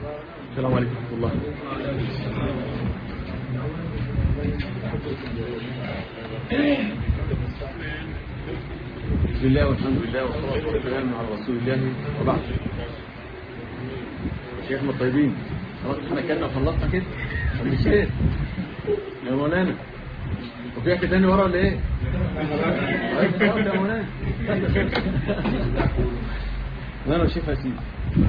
السلام عليكم ورحمة الله بسم الله والحمد لله والصلاة والسلام على رسول الله وبعد شيخنا الطيبين خلاص احنا كنا خلصنا كده طب الشيخ يا مولانا وفي حاجة تاني ورا ولا ايه؟ طيب خلاص يا مولانا انا شيخ يا سيدي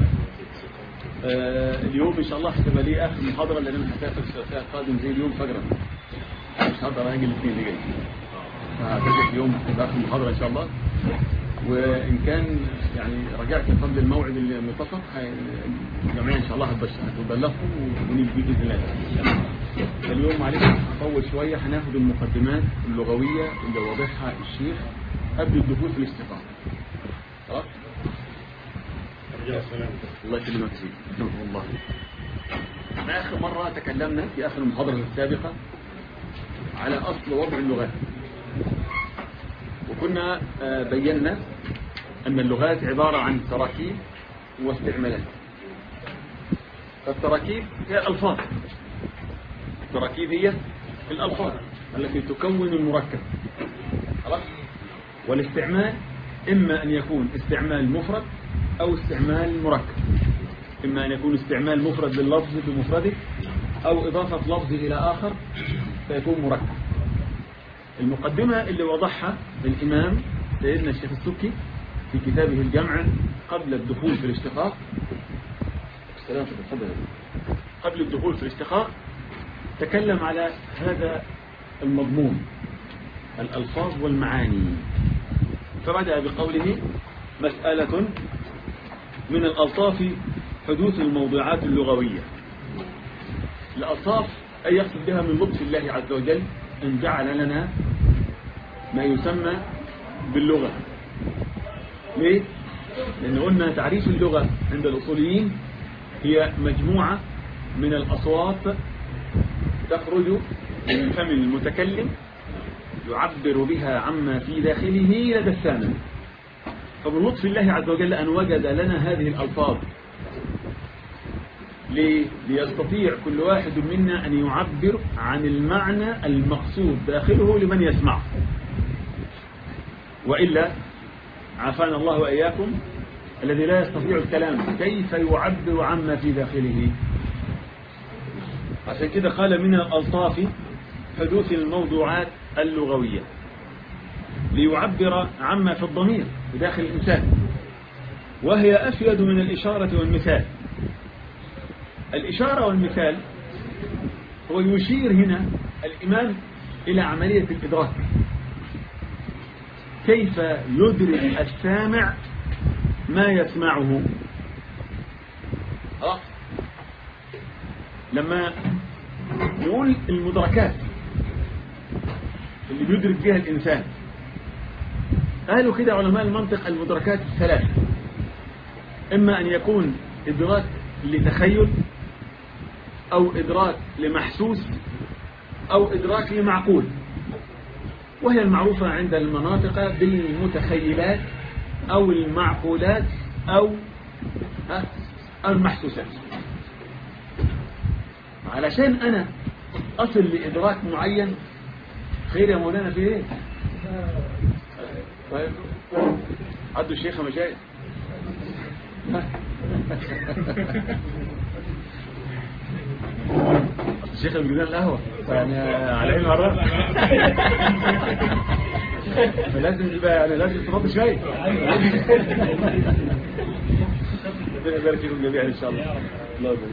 آه اليوم ان شاء الله هتبقى لي اخر محاضره لان انا هسافر الثلاثاء القادم زي اليوم فجرا مش هقدر اجي الاثنين اللي جاي فهتبقى اليوم هتبقى اخر محاضره ان شاء الله وان كان يعني رجعت قبل الموعد المتفق الجميع ان شاء الله هتبلغكم ونيجي باذن الله اليوم معلش هطول شويه هناخد المقدمات اللغويه اللي واضحها الشيخ قبل الدخول في الاستقامه خلاص الله يسلمك سيدي الله احنا اخر مرة تكلمنا في اخر المحاضرة السابقة على اصل وضع اللغات وكنا بينا ان اللغات عبارة عن تراكيب واستعمالات التراكيب هي الالفاظ التراكيب هي الالفاظ التي تكون المركب خلاص والاستعمال اما ان يكون استعمال مفرد أو استعمال مركب إما أن يكون استعمال مفرد لللفظ بمفرده أو إضافة لفظ إلى آخر فيكون مركب المقدمة اللي وضحها الإمام سيدنا الشيخ السكي في كتابه الجمع قبل الدخول في الاشتقاق السلام قبل الدخول في الاشتقاق تكلم على هذا المضمون الألفاظ والمعاني فبدأ بقوله مسألة من الألطاف حدوث الموضوعات اللغوية الألطاف أي يقصد بها من لطف الله عز وجل أن جعل لنا ما يسمى باللغة ليه؟ لأن قلنا تعريف اللغة عند الأصوليين هي مجموعة من الأصوات تخرج من فم المتكلم يعبر بها عما في داخله لدى السامع فمن لطف الله عز وجل أن وجد لنا هذه الألفاظ ليه؟ ليستطيع كل واحد منا أن يعبر عن المعنى المقصود داخله لمن يسمعه وإلا عافانا الله وإياكم الذي لا يستطيع الكلام كيف يعبر عما في داخله عشان كده قال من الألطاف حدوث الموضوعات اللغوية ليعبر عما في الضمير بداخل الإنسان وهي أفيد من الإشارة والمثال الإشارة والمثال هو يشير هنا الإمام إلى عملية الإدراك كيف يدرك السامع ما يسمعه أه؟ لما نقول المدركات اللي بيدرك بها الإنسان قالوا كده علماء المنطق المدركات الثلاث إما أن يكون إدراك لتخيل أو إدراك لمحسوس أو إدراك لمعقول وهي المعروفة عند المناطق بالمتخيلات أو المعقولات أو المحسوسات علشان أنا أصل لإدراك معين خير يا مولانا في إيه طيب عدوا الشيخ مشايخ الشيخ اللي بيجيب القهوة يعني على عين مرة فلازم يبقى يعني لازم تفضل شوية ربنا يبارك فيكم جميعا ان شاء الله الله يبارك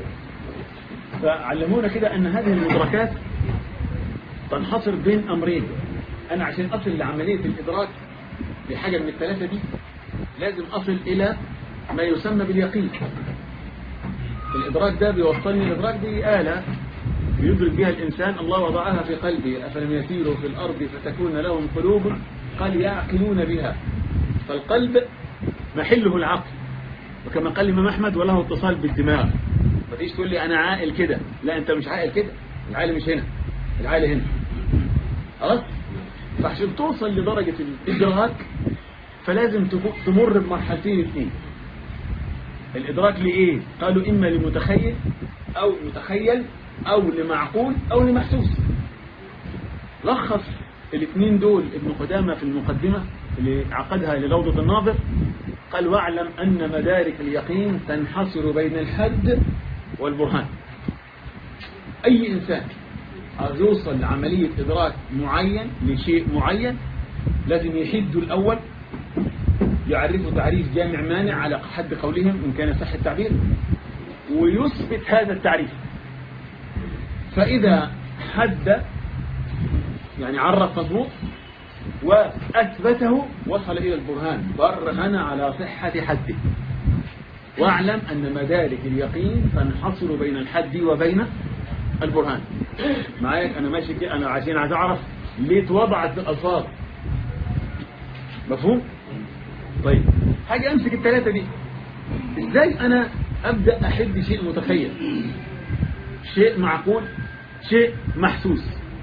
فعلمونا كده ان هذه المدركات تنحصر بين امرين انا عشان اصل لعملية الادراك لحاجة من الثلاثة دي لازم اصل الى ما يسمى باليقين الإدراك ده بيوصلني الإدراك دي آلة بيدرك بها الإنسان الله وضعها في قلبي أفلم يسيروا في الأرض فتكون لهم قلوب قال يعقلون بها فالقلب محله العقل وكما قال الإمام أحمد وله اتصال بالدماغ ما تيجي تقول لي أنا عاقل كده لا أنت مش عاقل كده العقل مش هنا العقل هنا خلاص فعشان توصل لدرجة الإدراك فلازم تمر بمرحلتين اثنين الإدراك لإيه قالوا إما لمتخيل أو متخيل أو لمعقول أو لمحسوس لخص الاثنين دول ابن قدامة في المقدمة اللي عقدها لروضة الناظر قال واعلم أن مدارك اليقين تنحصر بين الحد والبرهان أي إنسان عاوز يوصل لعملية إدراك معين لشيء معين لازم يحد الأول يعرفه تعريف جامع مانع على حد قولهم إن كان صح التعبير ويثبت هذا التعريف فإذا حد يعني عرف مضبوط وأثبته وصل إلى البرهان برهن على صحة حده واعلم أن مدارك اليقين تنحصر بين الحد وبين البرهان معايا أنا ماشي كده أنا عشان عايز أعرف ليه اتوضعت الألفاظ مفهوم؟ طيب حاجة أمسك الثلاثة دي إزاي أنا أبدأ أحد شيء متخيل شيء معقول شيء محسوس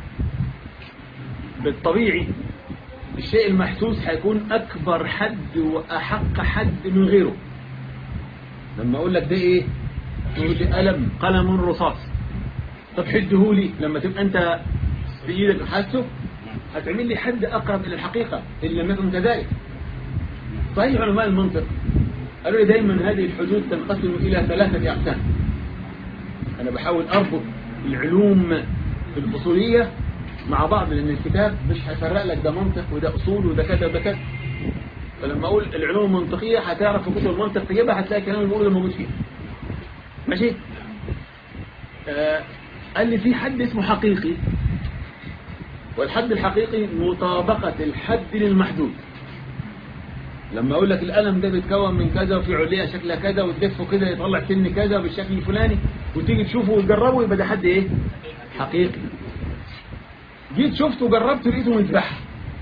بالطبيعي الشيء المحسوس هيكون أكبر حد وأحق حد من غيره لما أقول لك ده إيه تقول لي قلم قلم رصاص طب حده لي لما تبقى أنت في إيدك حاسه هتعمل لي حد أقرب إلى الحقيقة إن لم يكن كذلك صحيح علماء المنطق قالوا لي دايما هذه الحدود تنقسم إلى ثلاثة أقسام أنا بحاول أربط العلوم الفصولية مع بعض لأن الكتاب مش هيفرق لك ده منطق وده أصول وده كذا وده كذا فلما أقول العلوم المنطقية هتعرف في كتب المنطق تجيبها هتلاقي الكلام اللي بقوله موجود فيها ماشي آه قال لي في حد اسمه حقيقي والحد الحقيقي مطابقة الحد للمحدود لما اقول لك القلم ده بيتكون من كذا وفي علية شكلها كذا وتلفه كده يطلع سن كذا بالشكل الفلاني وتيجي تشوفه وتجربه يبقى ده حد ايه حقيقي جيت شفته وجربته لقيته مذبح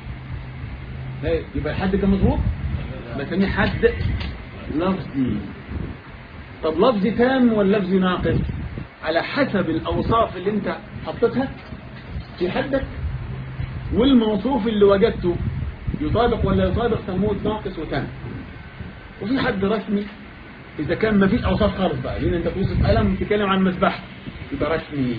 يبقى الحد كان مظبوط بسميه حد لفظي طب لفظي تام ولا لفظي ناقص على حسب الاوصاف اللي انت حطيتها في حدك والموصوف اللي وجدته يطابق ولا يطابق سموه ناقص وتام وفي حد رسمي إذا كان ما فيش أوصاف خالص بقى لأن أنت توصف قلم تتكلم عن مذبح يبقى رسمي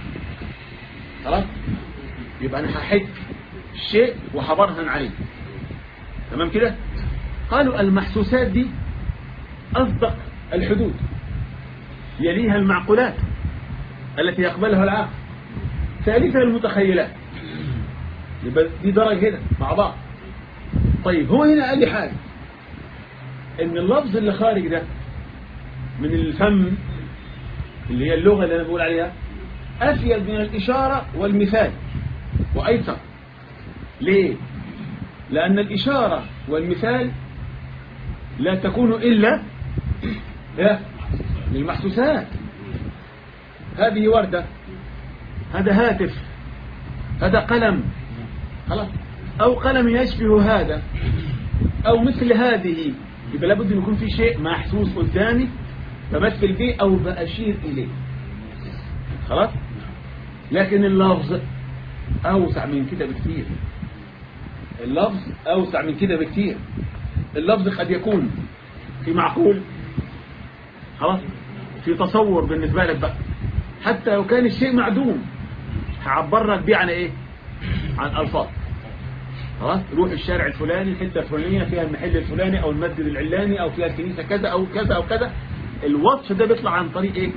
خلاص يبقى أنا هحد الشيء وهبرهن عليه تمام كده قالوا المحسوسات دي أصدق الحدود يليها المعقولات التي يقبلها العقل ثالثها المتخيلات يبقى دي درجة هنا مع بعض طيب هو هنا قال لي حاجة ان اللفظ اللي خارج ده من الفم اللي هي اللغة اللي انا بقول عليها افيد من الاشارة والمثال وايسر ليه لان الاشارة والمثال لا تكون الا لا للمحسوسات هذه وردة هذا هاتف هذا قلم خلاص أو قلم يشبه هذا أو مثل هذه يبقى لابد أن يكون في شيء محسوس قدامي بمثل به أو بأشير إليه خلاص لكن اللفظ أوسع من كده بكثير اللفظ أوسع من كده بكثير اللفظ قد يكون في معقول خلاص في تصور بالنسبة لك بقى حتى لو كان الشيء معدوم هعبر لك بيه عن ايه عن الفاظ خلاص روح الشارع الفلاني الحته الفلانيه فيها المحل الفلاني او المسجد العلاني او فيها الكنيسه كذا او كذا او كذا الوصف ده بيطلع عن طريق ايه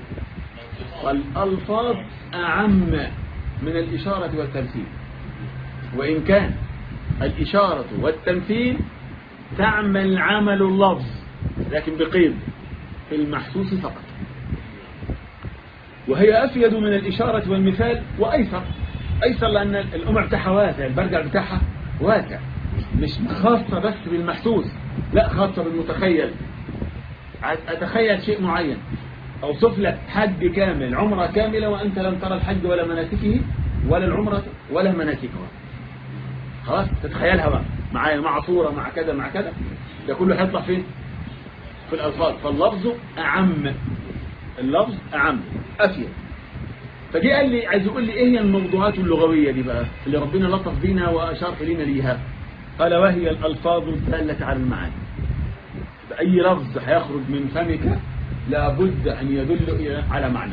الالفاظ اعم من الاشاره والتمثيل وان كان الاشاره والتمثيل تعمل عمل اللفظ لكن بقيد في المحسوس فقط وهي أفيد من الإشارة والمثال وأيسر أيسر لأن الأمع بتاعها واسع البرجع بتاعها واسع مش خاصة بس بالمحسوس لا خاصة بالمتخيل أتخيل شيء معين أوصف لك حج كامل عمرة كاملة وأنت لم ترى الحج ولا مناسكه ولا العمرة ولا مناسكها خلاص تتخيلها بقى معايا مع صورة مع كذا مع كذا ده كله هيطلع فين في الألفاظ فاللفظ أعم اللفظ أعم أفيد فجي قال لي عايز يقول لي ايه هي الموضوعات اللغوية دي بقى اللي ربنا لطف بينا وأشار إلينا ليها قال وهي الألفاظ الدالة على المعاني فأي لفظ هيخرج من فمك لابد أن يدل على معنى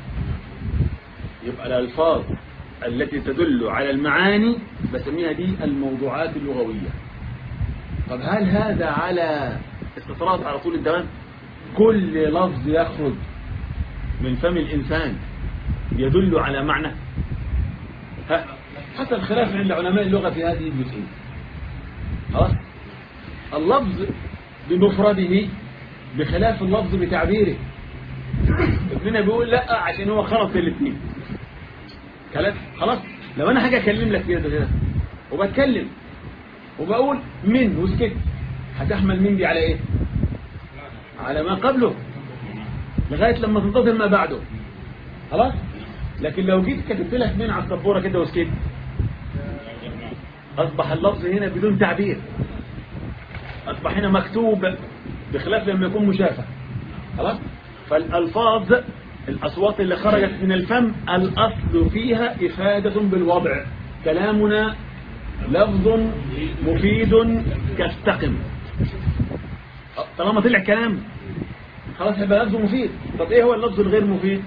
يبقى الألفاظ التي تدل على المعاني بسميها دي الموضوعات اللغوية طب هل هذا على استطراد على طول الدوام كل لفظ يخرج من فم الإنسان يدل على معنى ها حتى الخلاف عند علماء اللغة في هذه الجزئية خلاص اللفظ بمفرده بخلاف اللفظ بتعبيره ابننا بيقول لا عشان هو خلط الاثنين كلام خلاص لو انا حاجه اكلم لك كده كده وبتكلم وبقول من وسكت هتحمل من دي على ايه على ما قبله لغايه لما تنتظر ما بعده خلاص لكن لو جيت كتبت لك من على السبوره كده وسكت اصبح اللفظ هنا بدون تعبير اصبح هنا مكتوب بخلاف لما يكون مشافه خلاص فالالفاظ الأصوات اللي خرجت من الفم الأصل فيها إفادة بالوضع كلامنا لفظ مفيد كاستقم طالما طلع كلام خلاص هيبقى لفظ مفيد طب ايه هو اللفظ الغير مفيد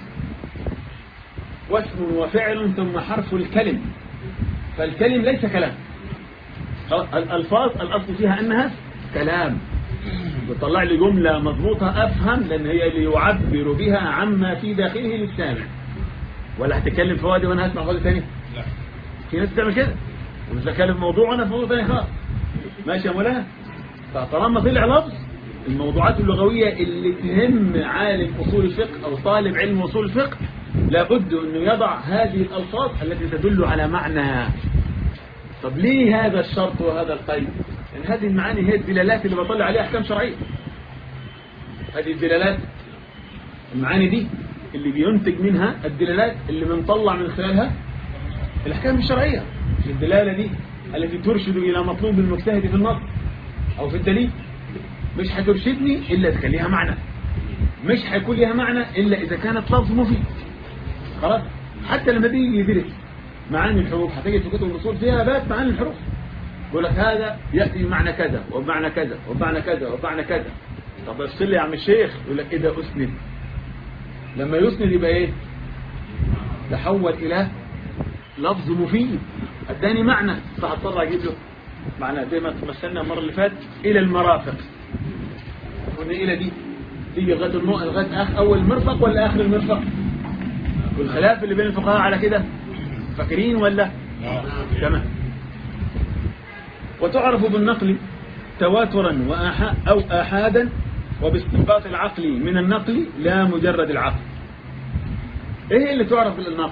واسم وفعل ثم حرف الكلم فالكلم ليس كلام الألفاظ الأصل فيها أنها كلام بتطلع لي جملة مضبوطة أفهم لأن هي اللي يعبر بها عما في داخله للسامع ولا هتتكلم في وادي وأنا هسمع وادي تاني لا في ناس بتعمل كده ومش بتكلم في موضوع وأنا في موضوع تاني خالص ماشي يا مولانا فطالما طلع لفظ الموضوعات اللغوية اللي تهم عالم أصول الفقه أو طالب علم أصول الفقه لابد أنه يضع هذه الألفاظ التي تدل على معنى طب ليه هذا الشرط وهذا القيد لأن هذه المعاني هي الدلالات اللي بطلع عليها أحكام شرعية هذه الدلالات المعاني دي اللي بينتج منها الدلالات اللي بنطلع من خلالها الأحكام الشرعية الدلالة دي التي ترشد إلى مطلوب المجتهد في النص أو في الدليل مش هترشدني إلا إذا كان ليها معنى مش هيكون ليها معنى إلا إذا كانت لفظ مفيد خلاص حتى لما بيجي يدرس معاني الحروف هتجد في كتب الأصول فيها بات معاني الحروف يقول لك هذا يأتي بمعنى كذا وبمعنى كذا وبمعنى كذا وبمعنى كذا طب افصل لي يا عم الشيخ يقول لك كده أسند لما يسند يبقى إيه تحول إلى لفظ مفيد اداني معنى فهضطر اجيب له معنى زي ما تمثلنا المره اللي فاتت الى المرافق قلنا الى دي تيجي لغايه النوع لغايه اخر اول مرفق ولا اخر المرفق والخلاف اللي بين الفقهاء على كده فاكرين ولا تمام وتعرف بالنقل تواترا وآحا أو آحادا وباستنباط العقل من النقل لا مجرد العقل ايه اللي تعرف بالنقل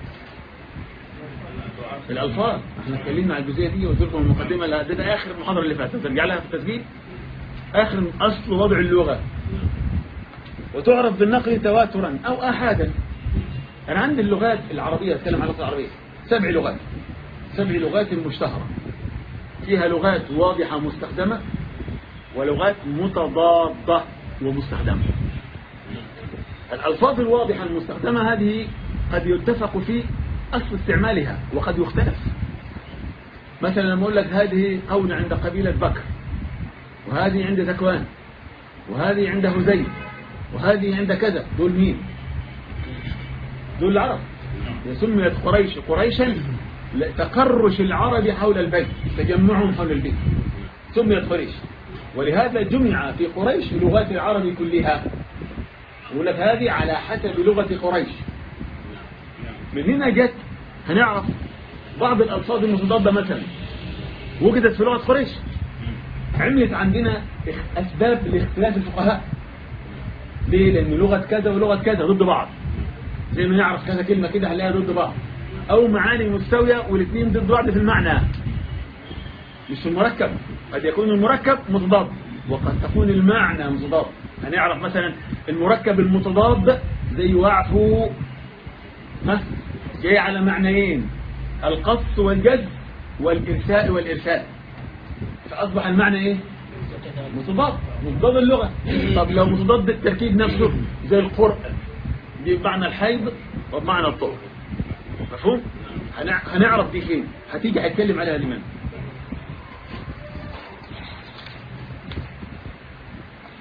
الألفاظ احنا اتكلمنا على الجزئية دي وقلت لكم المقدمة اللي ده آخر المحاضرة اللي فاتت ترجع لها في التسجيل آخر أصل وضع اللغة وتعرف بالنقل تواترا أو آحادا أنا عندي اللغات العربية أتكلم عن اللغة العربية سبع لغات سبع لغات مشتهرة فيها لغات واضحة مستخدمة ولغات متضادة ومستخدمة الألفاظ الواضحة المستخدمة هذه قد يتفق في أصل استعمالها وقد يختلف مثلا لما أقول لك هذه قول عند قبيلة بكر وهذه عند ذكوان وهذه عند هزيل وهذه عند كذا دول مين دول العرب سميت قريش قريشا تقرش العرب حول البيت تجمعهم حول البيت سميت قريش ولهذا جمع في قريش لغات العرب كلها يقول لك هذه على حسب لغة قريش من هنا جت هنعرف بعض الألفاظ المتضادة مثلا وجدت في لغة قريش عملت عندنا أسباب لاختلاف الفقهاء ليه؟ لأن لغة كذا ولغة كذا ضد بعض زي ما نعرف كذا كلمة كده هنلاقيها ضد بعض أو معاني مستوية والاثنين ضد بعض في المعنى مش في المركب قد يكون المركب متضاد وقد تكون المعنى متضاد هنعرف مثلا المركب المتضاد زي واعفو ها جاي على معنيين القص والجز والإرساء والإرسال فأصبح المعنى إيه متضاد متضاد اللغة طب لو متضاد التركيب نفسه زي القرآن دي بمعنى الحيض وبمعنى الطهر مفهوم هنعرف دي فين هتيجي هتكلم عليها الإمام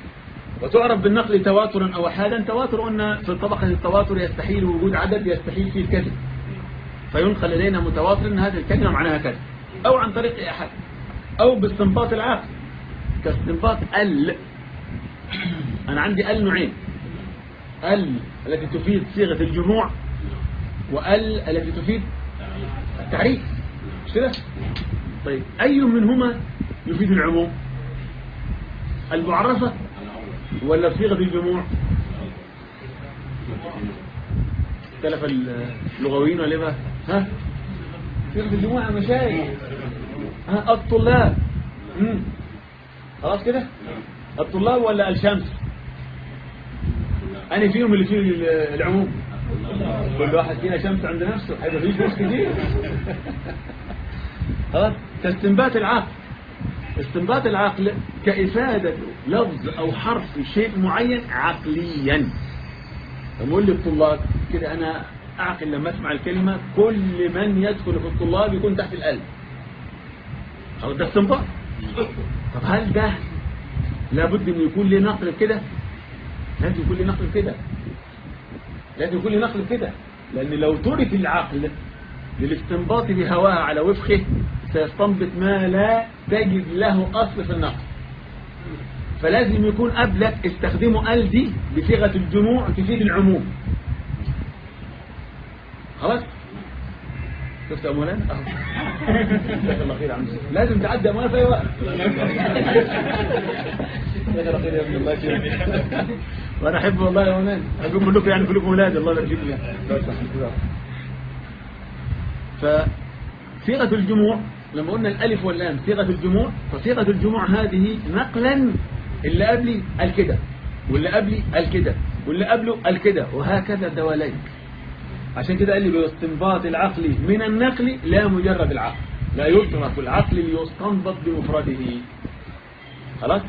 وتعرف بالنقل تواترا أو أحادا تواتر أن في طبقة التواتر يستحيل وجود عدد يستحيل فيه الكذب فينقل إلينا متواتر أن هذه الكلمة معناها كذا أو عن طريق أحد أو باستنباط العقل كاستنباط ال أنا عندي ال نوعين ال التي تفيد صيغة الجموع وال التي تفيد التعريف مش كده طيب أي منهما يفيد العموم المعرفة ولا صيغة الجموع اختلف اللغويين ولا بقى ها صيغة الجموع يا مشايخ ها الطلاب مم. خلاص كده الطلاب ولا الشمس أنا فيهم اللي فيه العموم كل واحد فينا شمس عند نفسه هيبقى فيه شمس كتير خلاص كاستنبات العقل استنباط العقل كإفادة لفظ أو حرف في شيء معين عقليا أقول للطلاب كده أنا أعقل لما أسمع الكلمة كل من يدخل في الطلاب يكون تحت القلب أو ده استنباط طب هل ده لابد أن يكون لي نقل كده لازم يكون لي نقل كده لازم يكون لي نقل كده لأن لو ترك العقل للاستنباط بهواه على وفقه سيستنبط ما لا تجد له أصل في النقل فلازم يكون قبلك استخدموا ال دي بصيغة الجموع تفيد العموم خلاص شفت يا مولانا جزاك الله خير يا عم لازم تعدي يا مولانا في اي وقت جزاك الله خير يا ابن الله يكرمك وانا احب والله يا مولانا احبكم كلكم يعني كلكم اولاد الله يبارك فيكم يعني فصيغه الجموع لما قلنا الالف واللام صيغه الجموع فصيغه الجموع هذه نقلا اللي قبلي قال كده واللي قبلي قال كده واللي قبله قال كده وهكذا دواليك عشان كده قال لي باستنباط العقل من النقل لا مجرد العقل لا يترك العقل ليستنبط بمفرده خلاص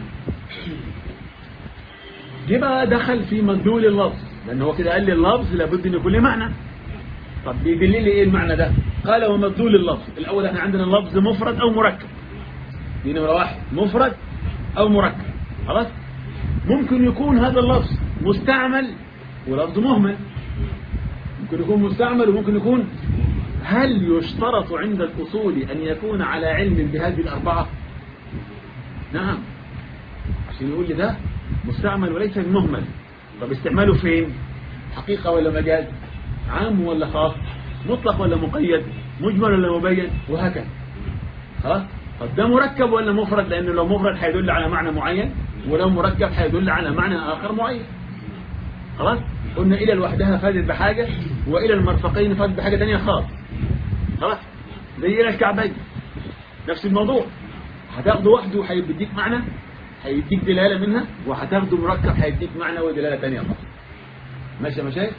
دي بقى دخل في مدلول اللفظ لان هو كده قال لي اللفظ لابد ان يكون له معنى طب بيدل لي ايه المعنى ده قال ومدلول اللفظ الاول احنا عندنا اللفظ مفرد او مركب دي نمره واحد مفرد او مركب خلاص ممكن يكون هذا اللفظ مستعمل ولفظ مهمل ممكن يكون مستعمل وممكن يكون هل يشترط عند الأصول أن يكون على علم بهذه الأربعة نعم عشان يقول لي ده مستعمل وليس مهمل طب استعماله فين حقيقة ولا مجاز عام ولا خاص مطلق ولا مقيد مجمل ولا مبين وهكذا خلاص طب ده مركب ولا مفرد لأنه لو مفرد هيدل على معنى معين ولو مركب هيدل على معنى آخر معين خلاص قلنا إلى لوحدها فادت بحاجة وإلى المرفقين فادت بحاجة تانية خاص خلاص زي إلى الكعبين نفس الموضوع هتاخده وحده هيديك معنى هيديك دلالة منها وهتاخده مركب هيديك معنى ودلالة تانية خاص ماشي يا مشايخ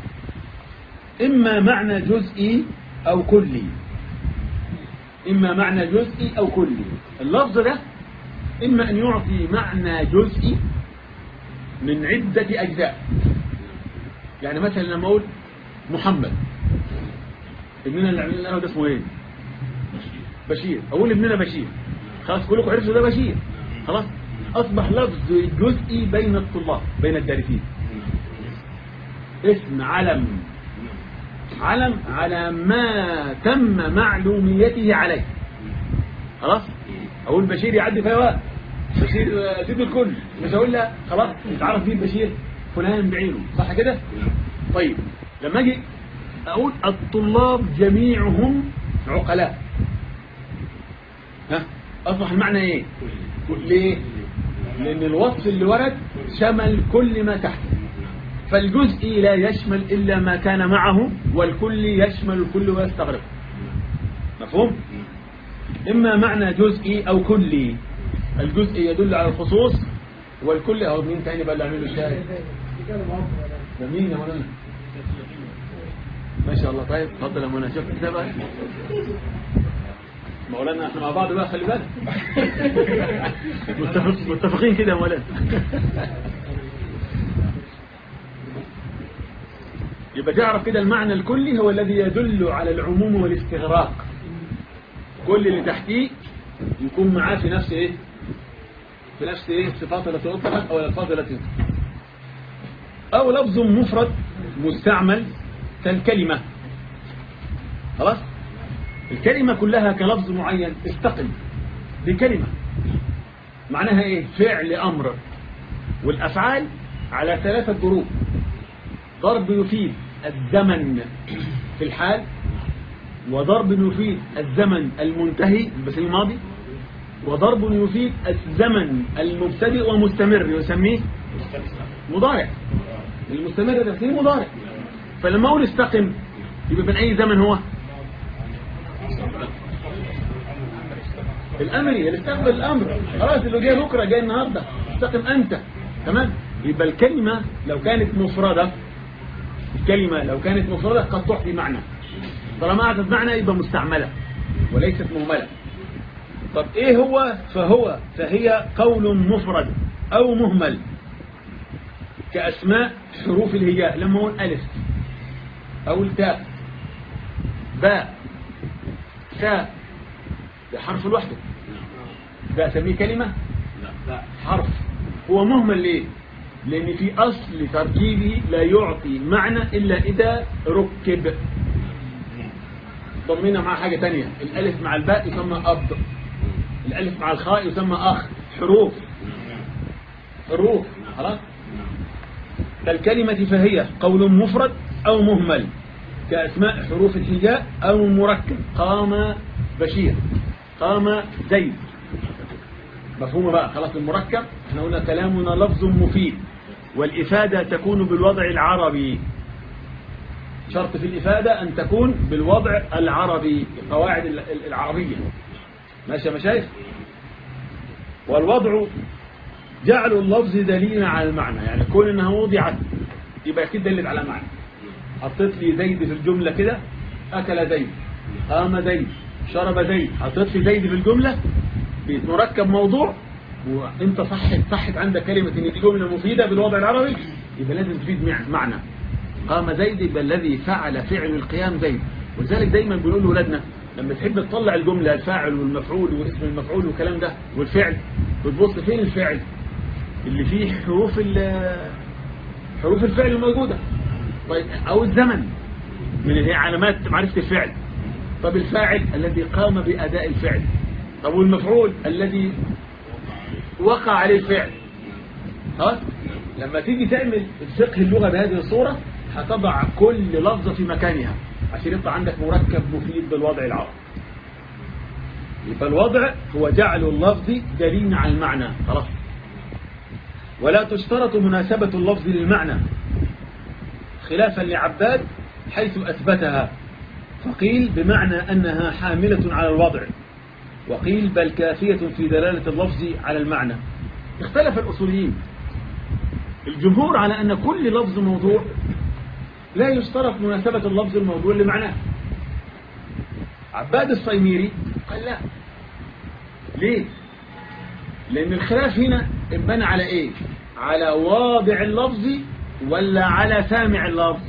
إما معنى جزئي أو كلي إما معنى جزئي أو كلي اللفظ ده إما أن يعطي معنى جزئي من عدة أجزاء يعني مثلا لما أقول محمد ابننا اللي عملنا له ده اسمه ايه بشير أقول ابننا بشير خلاص كلكم عرفتوا ده بشير خلاص أصبح لفظ جزئي بين الطلاب بين الدارسين اسم علم علم على ما تم معلوميته عليه خلاص أقول بشير يعدي في وقت بشير سيد الكل مش هقول لا خلاص يتعرف بيه بشير فلان بعينه صح كده طيب لما اجي اقول الطلاب جميعهم عقلاء ها اصبح المعنى ايه ليه لان الوصف اللي ورد شمل كل ما تحته فالجزء لا يشمل الا ما كان معه والكل يشمل الكل ويستغرق مفهوم اما معنى جزئي او كلي الجزء يدل على الخصوص والكل اهو مين تاني بقى اللي عامل له الشاهد ده مين يا مولانا ما شاء الله طيب اتفضل يا مولانا شوف كده بقى مولانا احنا مع بعض بقى خلي بالك متفق متفقين كده يا مولانا يبقى تعرف كده المعنى الكلي هو الذي يدل على العموم والاستغراق كل اللي تحتيه يكون معاه في نفس ايه في نفس ايه الصفات التي اطلقت او الالفاظ التي اطلقت او لفظ مفرد مستعمل كالكلمة خلاص الكلمة كلها كلفظ معين استقل بكلمة معناها ايه فعل امر والافعال على ثلاثة جروب ضرب يفيد الزمن في الحال وضرب يفيد الزمن المنتهي بس الماضي وضرب يفيد الزمن المبتدئ ومستمر يسميه مضارع المستمر ده فيه مضارع فلما اقول استقم يبقى من اي زمن هو الامري اللي استقبل الامر خلاص اللي جاي بكره جاي النهارده استقم انت تمام يبقى الكلمه لو كانت مفرده الكلمه لو كانت مفرده قد تعطي معنى طالما اعطت معنى يبقى مستعمله وليست مهمله طب ايه هو فهو فهي قول مفرد او مهمل كأسماء حروف الهجاء لما أقول ألف أو التاء باء تاء ده حرف لوحده ده أسميه كلمة حرف هو مهمل ليه لأن في أصل تركيبه لا يعطي معنى إلا إذا ركب ضمينا مع حاجة تانية الألف مع الباء يسمى أب الألف مع الخاء يسمى أخ حروف حروف خلاص كالكلمة فهي قول مفرد أو مهمل كأسماء حروف الهجاء أو مركب قام بشير قام زيد مفهوم بقى خلاص المركب احنا قلنا كلامنا لفظ مفيد والإفادة تكون بالوضع العربي شرط في الإفادة أن تكون بالوضع العربي القواعد العربية ماشي يا مشايخ والوضع جعل اللفظ دليلا على المعنى يعني كون انها وضعت يبقى اكيد دلت على معنى حطيت لي زيد في الجملة كده اكل زيد قام زيد شرب زيد حطيت لي زيد في الجملة مركب موضوع وانت صحت صحت عندك كلمة ان دي جملة مفيدة بالوضع العربي يبقى لازم تفيد معنى قام زيد يبقى الذي فعل فعل القيام زيد ولذلك دايما بنقول لاولادنا لما تحب تطلع الجملة الفاعل والمفعول واسم المفعول والكلام ده والفعل بتبص فين الفعل اللي فيه حروف حروف الفعل الموجودة طيب أو الزمن من اللي هي علامات معرفة الفعل طب الفاعل الذي قام بأداء الفعل طب والمفعول الذي وقع عليه الفعل ها لما تيجي تعمل فقه اللغة بهذه الصورة هتضع كل لفظة في مكانها عشان يطلع عندك مركب مفيد بالوضع العربي يبقى الوضع هو جعل اللفظ دليل على المعنى خلاص ولا تشترط مناسبة اللفظ للمعنى خلافا لعباد حيث أثبتها فقيل بمعنى أنها حاملة على الوضع وقيل بل كافية في دلالة اللفظ على المعنى اختلف الأصوليين الجمهور على أن كل لفظ موضوع لا يشترط مناسبة اللفظ الموضوع لمعناه عباد الصيميري قال لا ليه لأن الخلاف هنا انبنى على إيه على واضع اللفظ ولا على سامع اللفظ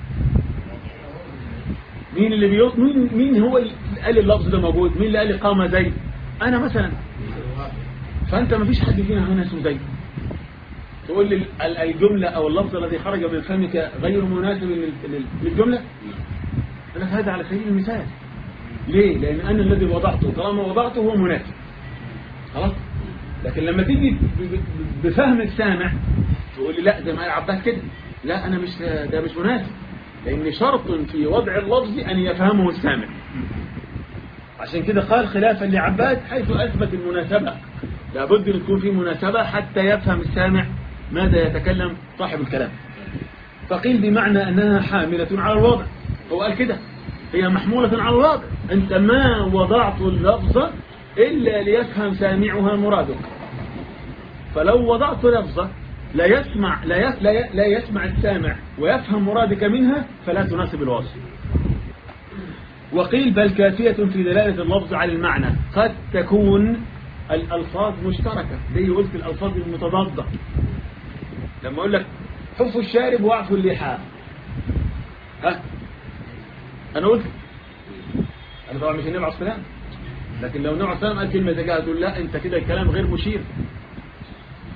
مين اللي بيو... مين مين هو اللي قال اللفظ ده موجود مين اللي قال لي قام زيد انا مثلا فانت ما فيش حد فينا هنا اسمه زيد تقول لي الجملة او اللفظ الذي خرج من فمك غير مناسب للجملة انا هذا على سبيل المثال ليه لان انا الذي وضعته طالما وضعته هو مناسب خلاص لكن لما تيجي بفهم السامع تقول لي لا زي ما قال عباس كده لا انا مش ده مش مناسب لان شرط في وضع اللفظ ان يفهمه السامع عشان كده قال خلافا لعباد حيث اثبت المناسبه لابد ان تكون في مناسبه حتى يفهم السامع ماذا يتكلم صاحب الكلام فقيل بمعنى انها حامله على الوضع هو قال كده هي محموله على الوضع انت ما وضعت اللفظ إلا ليفهم سامعها مرادك فلو وضعت لفظة لا يسمع لا لا لا يسمع السامع ويفهم مرادك منها فلا تناسب الوصف وقيل بل كافية في دلالة اللفظ على المعنى قد تكون الألفاظ مشتركة زي قلت الألفاظ المتضادة لما أقول لك حفوا الشارب واعفوا اللحاء ها أنا قلت أنا طبعا مش النبي عليه الصلاة لكن لو النبي عليه الصلاة قال كلمة زي كده تقول لا أنت كده الكلام غير مشير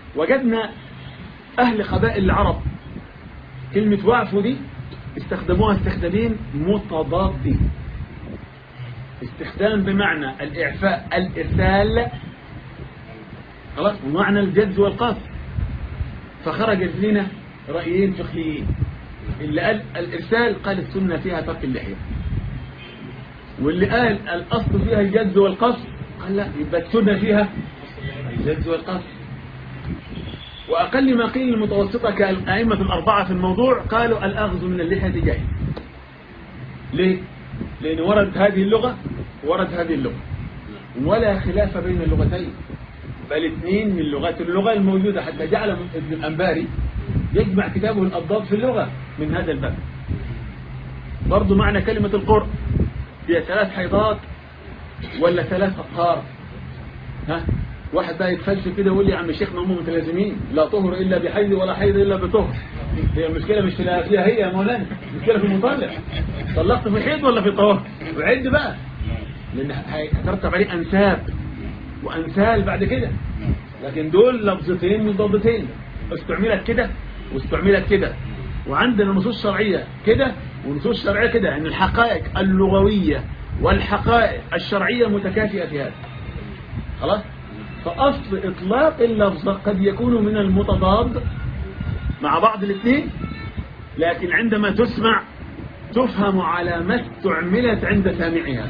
وجدنا أهل قبائل العرب كلمة واعفوا دي استخدموها استخدامين متضادين استخدام بمعنى الإعفاء الإرسال خلاص ومعنى الجد والقصد فخرجت لنا رأيين فقهيين اللي قال الإرسال قال السنة فيها ترك اللحية واللي قال الأصل فيها الجد والقصد قال لا يبقى السنة فيها الجد والقصد وأقل ما قيل المتوسطة كالأئمة الأربعة في الموضوع قالوا الأخذ من اللحية جائز ليه؟ لأن وردت هذه اللغة ورد هذه اللغة ولا خلاف بين اللغتين بل اثنين من لغات اللغة الموجودة حتى جعل ابن الأنباري يجمع كتابه الأضداد في اللغة من هذا الباب برضو معنى كلمة القرء هي ثلاث حيضات ولا ثلاث أطهار ها واحد بقى يتفلسف كده ويقول لي يا عم الشيخ ما هم متلازمين لا طهر إلا بحيض ولا حيض إلا بطهر هي المشكلة مش فيها فيها هي يا مولانا المشكلة في المطلق طلقت في حيض ولا في طهر وعد بقى لأن هترتب عليه أنساب وأمثال بعد كده لكن دول لفظتين مضادتين استعملت كده واستعملت كده وعندنا نصوص شرعية كده ونصوص شرعية كده أن الحقائق اللغوية والحقائق الشرعية متكافئة في هذا خلاص فأصل إطلاق اللفظ قد يكون من المتضاد مع بعض الاثنين لكن عندما تسمع تفهم على ما استعملت عند سامعها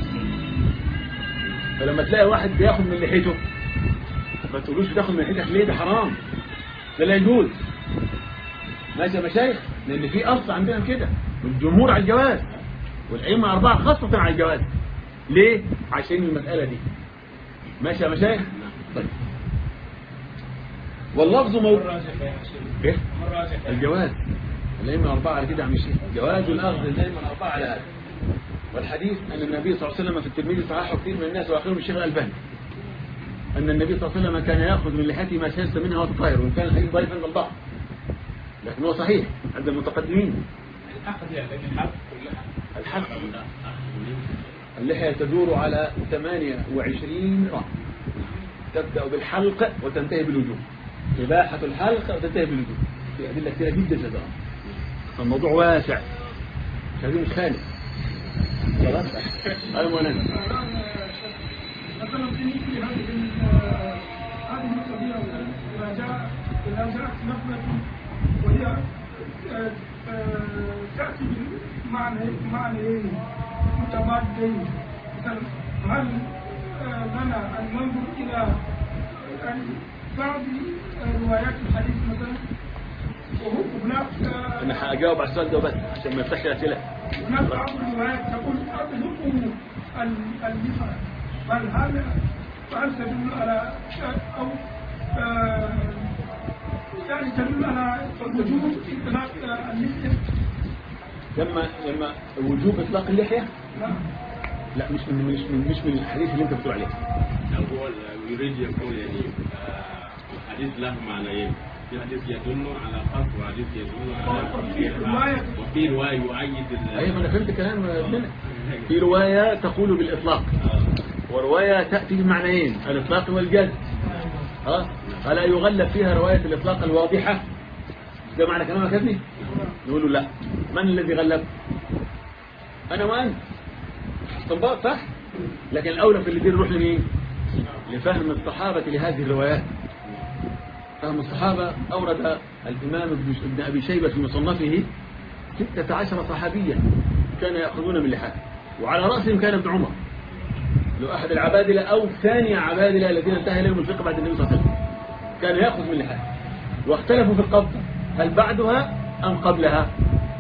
فلما تلاقي واحد بياخد من لحيته ما تقولوش بتاخد من لحيتك ليه ده حرام ده لا يجوز ماشي يا مشايخ لان في اصل عندنا كده والجمهور على الجواز والائمه اربعه خاصه على الجواز ليه عشان المساله دي ماشي يا مشايخ طيب واللفظ موجود ايه الجواز الائمه اربعه على كده يا عم الشيخ جواز الاخذ الائمه اربعه على هذا والحديث أن النبي صلى الله عليه وسلم في الترمذي صححه كثير من الناس وآخرهم الشيخ الألباني أن النبي صلى الله عليه وسلم كان يأخذ من لحيته ما شاز منها وتطاير وإن كان الحديث ضعيفا عند البعض لكن هو صحيح عند المتقدمين الحلق اللحية تدور على 28 رأس تبدأ بالحلق وتنتهي بالوجوه إباحة الحلق وتنتهي بالوجوه في أدلة كثيرة جدا جدا الموضوع واسع مش عايزين نتخانق خلاص المهم مثلا في هذه هذه القضيه اذا جاء اذا جاءت نقله وهي تاتي بمعنى معنيين متبادلين مثلا هل لنا ان ننظر الى بعض روايات الحديث مثلا وهناك انا هجاوب على السؤال ده بس عشان ما يفتحش الاسئله هناك بعض الروايات تقول أطلقوا اللحى هل هذا هل تدل على أو آه يعني تدل على وجوب إطلاق اللحية؟ لما لما وجوب اطلاق اللحيه لا لا مش من مش من مش من الحديث اللي انت بتقول عليه هو يريد يقول يعني آه، حديث له معنيين في حديث يدل على قصد وحديث يدل على رواية- وفي رواية يؤيد ال- ايوه ما انا فهمت كلام ابننا في روايه تقول بالاطلاق آه، وروايه تاتي بمعنيين الاطلاق والجد خلاص فلا يغلب فيها روايه الاطلاق الواضحه ده معنى كلامك يا ابني نقول له لا من الذي غلب انا وانت استنباط صح لكن الاولى في اللي دي نروح لمين لفهم الصحابه لهذه الروايات فهم الصحابة أورد الإمام ابن ابن أبي شيبة في مصنفه ستة عشر صحابيا كان يأخذون من لحاف وعلى رأسهم كان ابن عمر لو أحد العبادلة أو ثاني عبادلة الذين انتهى إليهم الفقه بعد النبي صلى الله عليه وسلم كان يأخذ من لحاف واختلفوا في القبضة هل بعدها أم قبلها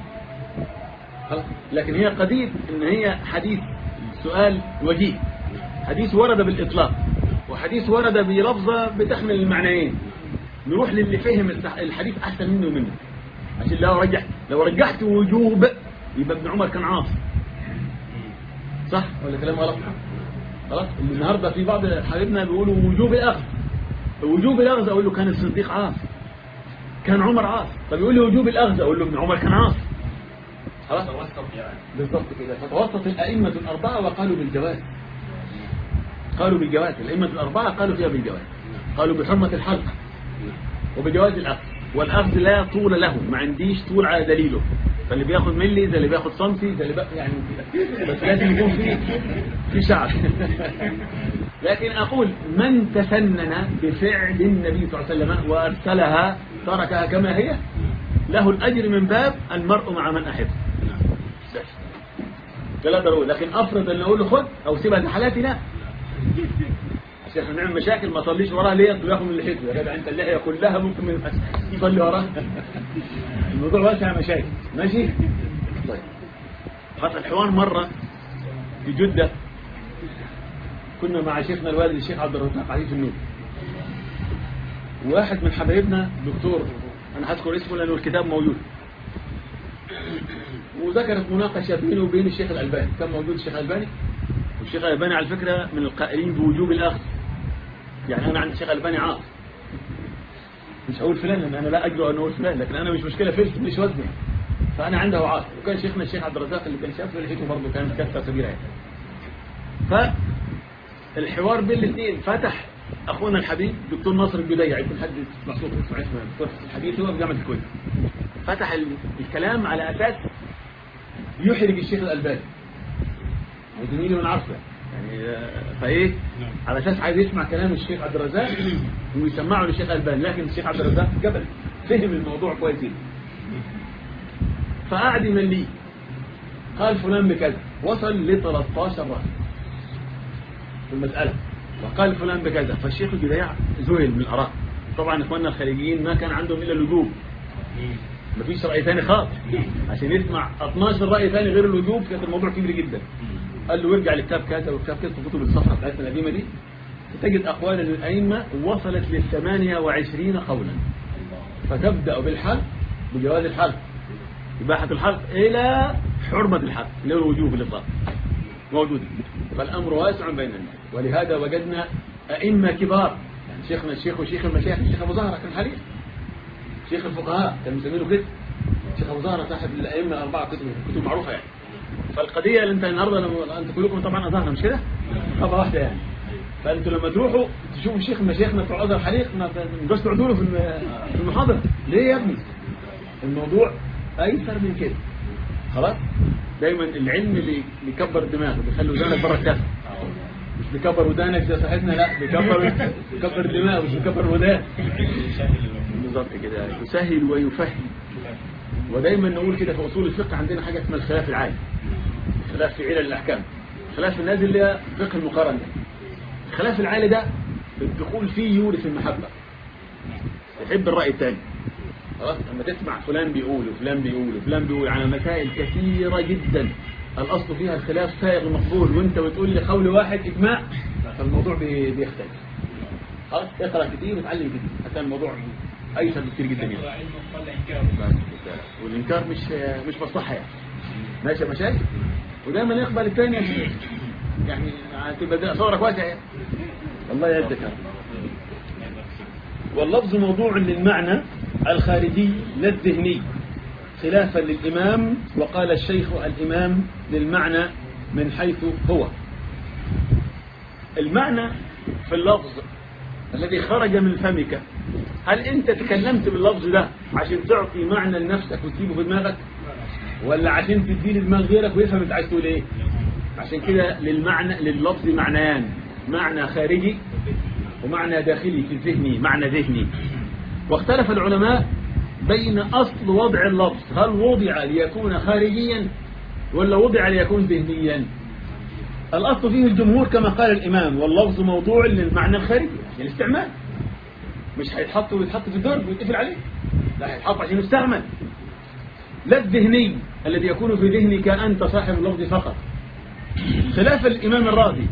خلاص؟ لكن هي قضية إن هي حديث سؤال وجيه حديث ورد بالإطلاق وحديث ورد بلفظة بتحمل المعنيين نروح للي فهم الح- الحديث أحسن منه ومنه عشان لو رجعت لو رجحت وجوب يبقى ابن عمر كان عاصي صح ولا كلام غلط خلاص النهارده في بعض حبايبنا بيقولوا وجوب الأخذ وجوب الأخذ أقول له كان الصديق عاصي كان عمر عاصي طب يقول لي وجوب الأخذ أقول له ابن عمر كان عاصي خلاص توسط يعني بالضبط كده فتوسط الأئمة الأربعة وقالوا بالجواز قالوا بالجواز الأئمة الأربعة قالوا فيها بالجواز قالوا بحرمة الحلقة وبجواز الأخذ والأخذ لا طول له ما عنديش طول على دليله فاللي بياخد ملي زي اللي بياخد سنتي زي اللي بياخد يعني كده. بس لازم يكون في في شعر لكن أقول من تفنن بفعل النبي صلى الله عليه وسلم وأرسلها تركها كما هي له الأجر من باب المرء مع من أحب بس. ده لا ضروري لكن أفرض أن أقول له خد أو سيبها لحالاتي لا عشان احنا نعمل مشاكل ما صليش وراه ليه وياخد من لحيته يا جدع انت اللحيه كلها ممكن من يصلي وراه الموضوع واسع مشاكل ماشي طيب حصل حوار مره في جده كنا مع شيخنا الوالد الشيخ عبد الرزاق علي في النور واحد من حبايبنا دكتور انا هذكر اسمه لانه الكتاب موجود وذكرت مناقشه بينه وبين الشيخ الالباني كان موجود الشيخ الالباني والشيخ الالباني على فكره من القائلين بوجوب الاخذ يعني انا عندي الشيخ الالباني عاص مش هقول فلان لان انا لا اجرؤ ان اقول فلان لكن انا مش مشكله فلس مش وزني فانا عنده عاص وكان شيخنا الشيخ عبد الرزاق اللي كان شاف لحيته برضه كانت كثره كبيره يعني فالحوار بين الاثنين فتح اخونا الحبيب دكتور ناصر الجديع يكون حد مخصوص اسمه اسمه دكتور الحبيب هو في جامعه الكويت فتح ال- الكلام على اساس يحرج الشيخ الالباني وزميلي من عارفه يعني آه، فايه على اساس عايز يسمع كلام الشيخ عبد الرزاق ويسمعه للشيخ الالباني لكن الشيخ عبد الرزاق جبل فهم الموضوع كويس جدا فقعد يمليه قال فلان بكذا وصل ل 13 راس في المسألة وقال فلان بكذا فالشيخ الجديع ذهل من الآراء طبعا اخواننا الخليجيين ما كان عندهم الا الوجوب مفيش رأي ثاني خالص عشان يسمع 12 رأي ثاني غير الوجوب كان الموضوع كبير جدا قال له ارجع لكتاب كذا وكتاب كذا في كتب الصفحة بتاعتنا القديمة دي تجد أقوال للأئمة وصلت للثمانية وعشرين قولا فتبدأ بالحلق بجواز الحلق إباحة الحلق إلى حرمة الحلق اللي هو الوجوب الإطلاق موجود فالأمر واسع بين الناس ولهذا وجدنا أئمة كبار يعني شيخنا الشيخ وشيخ المشايخ الشيخ أبو زهرة كان حديث شيخ الفقهاء كان مسمينه كده شيخ أبو زهرة صاحب الأئمة أربعة كتب كتب معروفة يعني فالقضية اللي أنت النهاردة لما أنت كلكم طبعا أزهرنا مش كده؟ خطوة واحدة يعني فأنتوا لما تروحوا تشوفوا شيخ من مشايخنا بتوع أزهر حليق ما تبقاش تقعدوا له في الم- في المحاضرة ليه يا ابني؟ الموضوع أيسر من كده خلاص؟ دايما العلم اللي بيكبر الدماغ بيخلي ودانك بره الكاسة مش بيكبر ودانك زي صاحبنا لا بيكبر بيكبر الدماغ مش بيكبر الودان بالظبط كده يسهل ويفهم ودايما نقول كده في اصول الفقه عندنا حاجه اسمها الخلاف العالي الخلاف في علل الاحكام الخلاف النازل اللي هي فقه المقارنه الخلاف العالي ده الدخول فيه يورث المحبه تحب الراي الثاني خلاص لما تسمع فلان بيقول وفلان بيقول وفلان بيقول على مسائل كثيره جدا الاصل فيها الخلاف سائغ مقبول وانت بتقول لي قول واحد اجماع فالموضوع بي- بيختلف خلاص اقرا كتير وتعلم كتير حتى الموضوع ايسر بكتير جدا يعني والانكار مش مش مصلحه يعني ماشي يا مشايخ ودايما يقبل الثاني يا شيخ يعني هتبقى ده صورك واسع يعني الله يعزك يا رب. واللفظ موضوع للمعنى الخارجي لا الذهني خلافا للإمام وقال الشيخ الإمام للمعنى من حيث هو المعنى في اللفظ الذي خرج من فمك هل أنت تكلمت باللفظ ده عشان تعطي معنى لنفسك وتسيبه في دماغك ولا عشان تديه لدماغ غيرك ويفهم انت عايز تقول ايه عشان كده للمعنى لللفظ معنيان معنى خارجي ومعنى داخلي في ذهني معنى ذهني واختلف العلماء بين أصل وضع اللفظ هل وضع ليكون خارجيا ولا وضع ليكون ذهنيا الأصل فيه الجمهور كما قال الإمام واللفظ موضوع للمعنى الخارجي يعني الاستعمال مش هيتحط ويتحط في الدرج ويتقفل عليه لا هيتحط عشان يستعمل لا الذهني الذي يكون في ذهنك أنت صاحب اللفظ فقط خلاف الإمام الرازي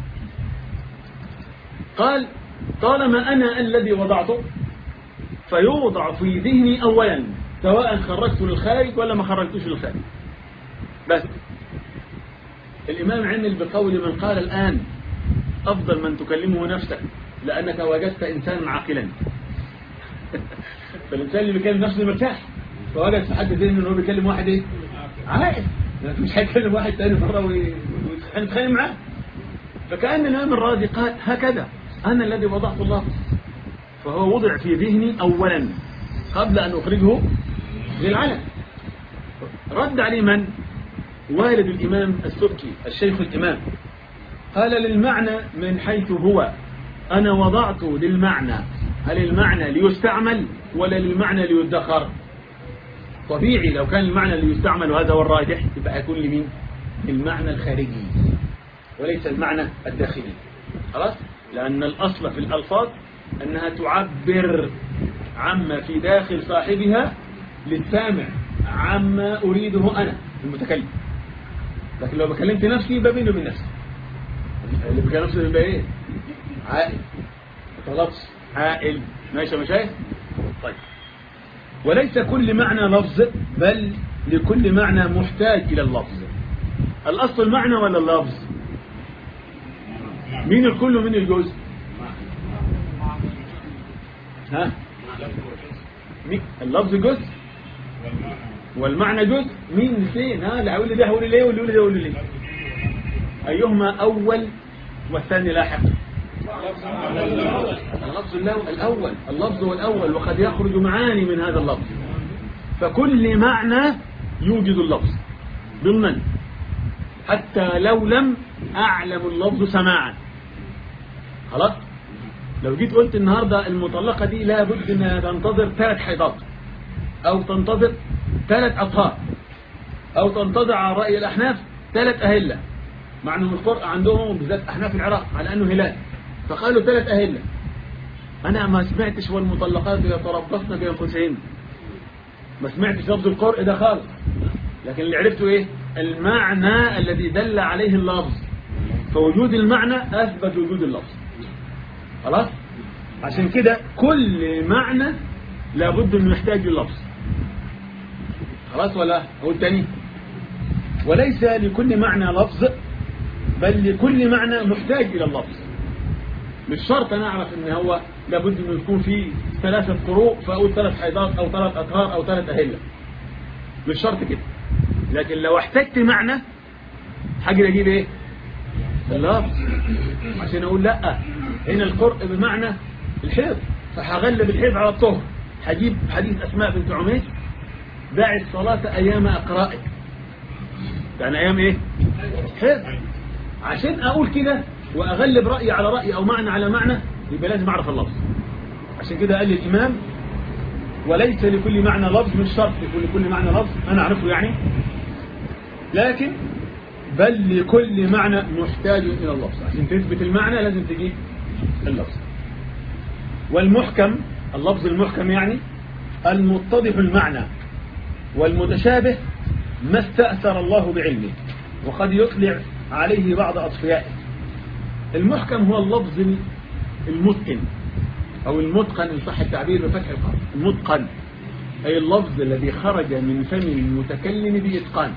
قال طالما أنا الذي وضعته فيوضع في ذهني أولا سواء خرجته للخارج ولا ما خرجتوش للخارج بس الإمام عمل بقول من قال الآن أفضل من تكلمه نفسك لأنك وجدت إنسانا عاقلا فالإنسان اللي بيكلم نفسه مرتاح فوجد في حد ذهنه إنه هو بيكلم واحد إيه عاقل لكن مش هيكلم واحد تاني مرة ويتخانق معاه فكأن الإمام الرازي قال هكذا أنا الذي وضعت اللفظ فهو وضع في ذهني أولا قبل أن أخرجه للعلن رد عليه من؟ والد الإمام السبكي الشيخ الإمام قال للمعنى من حيث هو أنا وضعت للمعنى هل المعنى ليستعمل ولا للمعنى ليدخر طبيعي لو كان المعنى ليستعمل وهذا هو الراجح يبقى هيكون لمين المعنى الخارجي وليس المعنى الداخلي خلاص لأن الأصل في الألفاظ أنها تعبر عما في داخل صاحبها للسامع عما أريده أنا المتكلم لكن لو بكلمت نفسي يبقى بيني وبين نفسي اللي بكلم نفسه يبقى ايه عاقل طلبس عاقل ماشي يا مشايخ طيب وليس كل معنى لفظ بل لكل معنى محتاج إلى اللفظ الأصل المعنى ولا اللفظ مين الكل ومين الجزء ها مين؟ اللفظ جزء والمعنى جزء مين فين ها اللي هيقول لي ده هيقول لي ليه واللي يقول لي ده يقول لي ليه أيهما أول والثاني لاحق اللفظ الأول الأول اللفظ هو الأول وقد يخرج معاني من هذا اللفظ فكل معنى يوجد اللفظ ضمنا حتى لو لم أعلم اللفظ سماعا خلاص لو جيت قلت النهاردة المطلقة دي لابد انها تنتظر ثلاث حيضات او تنتظر ثلاث اطهار او تنتظر على رأي الاحناف ثلاث اهلة مع انهم القرء عندهم بالذات احناف العراق على انه هلال فقالوا ثلاث اهلة انا ما سمعتش والمطلقات يتربصن بانفسهن ما سمعتش لفظ القرء ده خالص لكن اللي عرفته ايه المعنى الذي دل عليه اللفظ فوجود المعنى اثبت وجود اللفظ خلاص عشان كده كل معنى لابد انه يحتاج للفظ خلاص ولا اقول تاني وليس لكل معنى لفظ بل لكل معنى محتاج الى اللفظ مش شرط انا اعرف ان هو لابد انه يكون فيه ثلاثة قروء فاقول ثلاث حيضات او ثلاث اطهار او ثلاث اهلة مش شرط كده لكن لو احتجت معنى حاجة اجيب ايه اللفظ عشان اقول لا هنا القرء بمعنى الحيض فهغلب الحيض على الطهر هجيب حديث اسماء بنت عميس دع الصلاة ايام اقرائك يعني ايام ايه حيض عشان اقول كده واغلب رأيي على رأي او معنى على معنى يبقى لازم اعرف اللفظ عشان كده قال لي الامام وليس لكل معنى لفظ مش شرط يكون لكل معنى لفظ انا اعرفه يعني لكن بل لكل معنى محتاج إلى اللفظ عشان تثبت المعنى لازم تجيب اللفظ والمحكم اللفظ المحكم يعني المتضح المعنى والمتشابه ما استأثر الله بعلمه وقد يطلع عليه بعض أطفيائه المحكم هو اللفظ المتقن أو المتقن إن صح التعبير بفتح القاف المتقن أي اللفظ الذي خرج من فم المتكلم بإتقان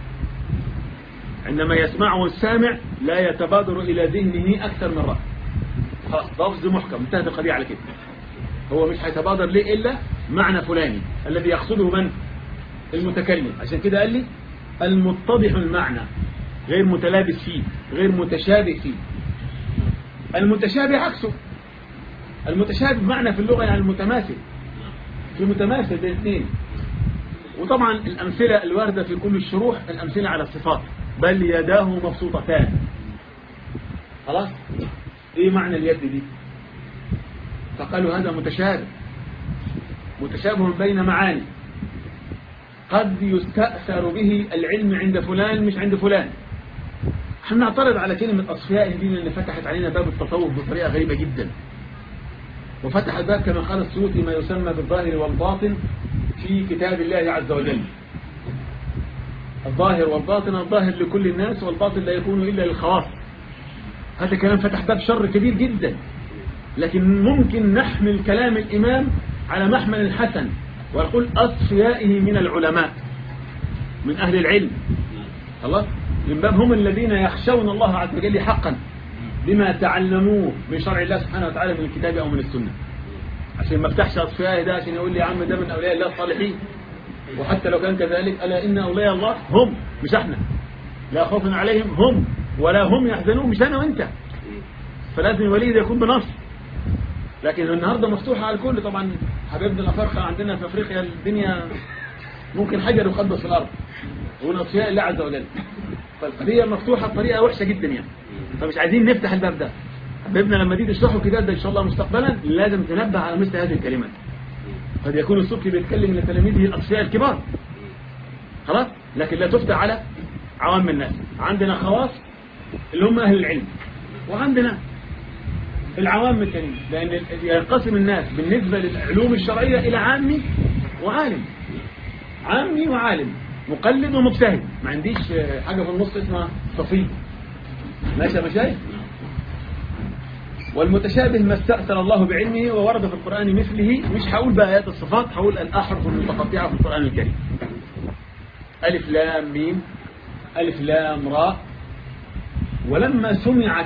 عندما يسمعه السامع لا يتبادر إلى ذهنه أكثر من رأي خلاص لفظ محكم انتهت القضية على كده هو مش هيتبادر ليه إلا معنى فلاني الذي يقصده من المتكلم عشان كده قال لي المتضح المعنى غير متلابس فيه غير متشابه فيه المتشابه عكسه المتشابه بمعنى في اللغة يعني المتماثل في متماثل بين الاثنين وطبعا الأمثلة الواردة في كل الشروح الأمثلة على الصفات بل يداه مبسوطتان خلاص ايه معنى اليد دي فقالوا هذا متشابه متشابه بين معاني قد يستأثر به العلم عند فلان مش عند فلان احنا نعترض على كلمة أصفياء دي اللي فتحت علينا باب التصوف بطريقة غريبة جدا وفتح الباب كما قال السيوطي ما يسمى بالظاهر والباطن في كتاب الله عز وجل الظاهر والباطن الظاهر لكل الناس والباطن لا يكون إلا للخواص هذا كلام فتح باب شر كبير جدا لكن ممكن نحمل كلام الإمام على محمل الحسن ونقول أصفيائه من العلماء من أهل العلم خلاص من باب هم الذين يخشون الله عز وجل حقا بما تعلموه من شرع الله سبحانه وتعالى من الكتاب أو من السنة عشان ما افتحش أصفيائه ده عشان يقول لي يا عم ده من أولياء الله الصالحين وحتى لو كان كذلك ألا إن أولياء الله هم مش احنا لا خوف عليهم هم ولا هم يحزنون مش أنا وأنت فلازم الولي ده يكون بنص لكن النهارده مفتوحه على الكل طبعا حبايبنا الافارقه عندنا في افريقيا الدنيا ممكن حجر يخبط في الارض ومن اصفياء الله عز وجل فالقضيه مفتوحه بطريقه وحشه جدا يعني فمش عايزين نفتح الباب ده حبايبنا لما تيجي تشرحوا كتاب ده ان شاء الله مستقبلا لازم تنبه على مثل هذه الكلمات قد يكون السبكي بيتكلم لتلاميذه الاصفياء الكبار خلاص لكن لا تفتح على عوام الناس عندنا خواص اللي هم اهل العلم وعندنا العوام التانيين لان ينقسم الناس بالنسبه للعلوم الشرعيه الى عامي وعالم عامي وعالم مقلد ومجتهد ما عنديش حاجه في النص اسمها صفي ماشي يا مشايخ والمتشابه ما استأثر الله بعلمه وورد في القرآن مثله مش هقول بقى آيات الصفات هقول الأحرف المتقطعة في القرآن الكريم ألف لام ميم ألف لام راء ولما سمعت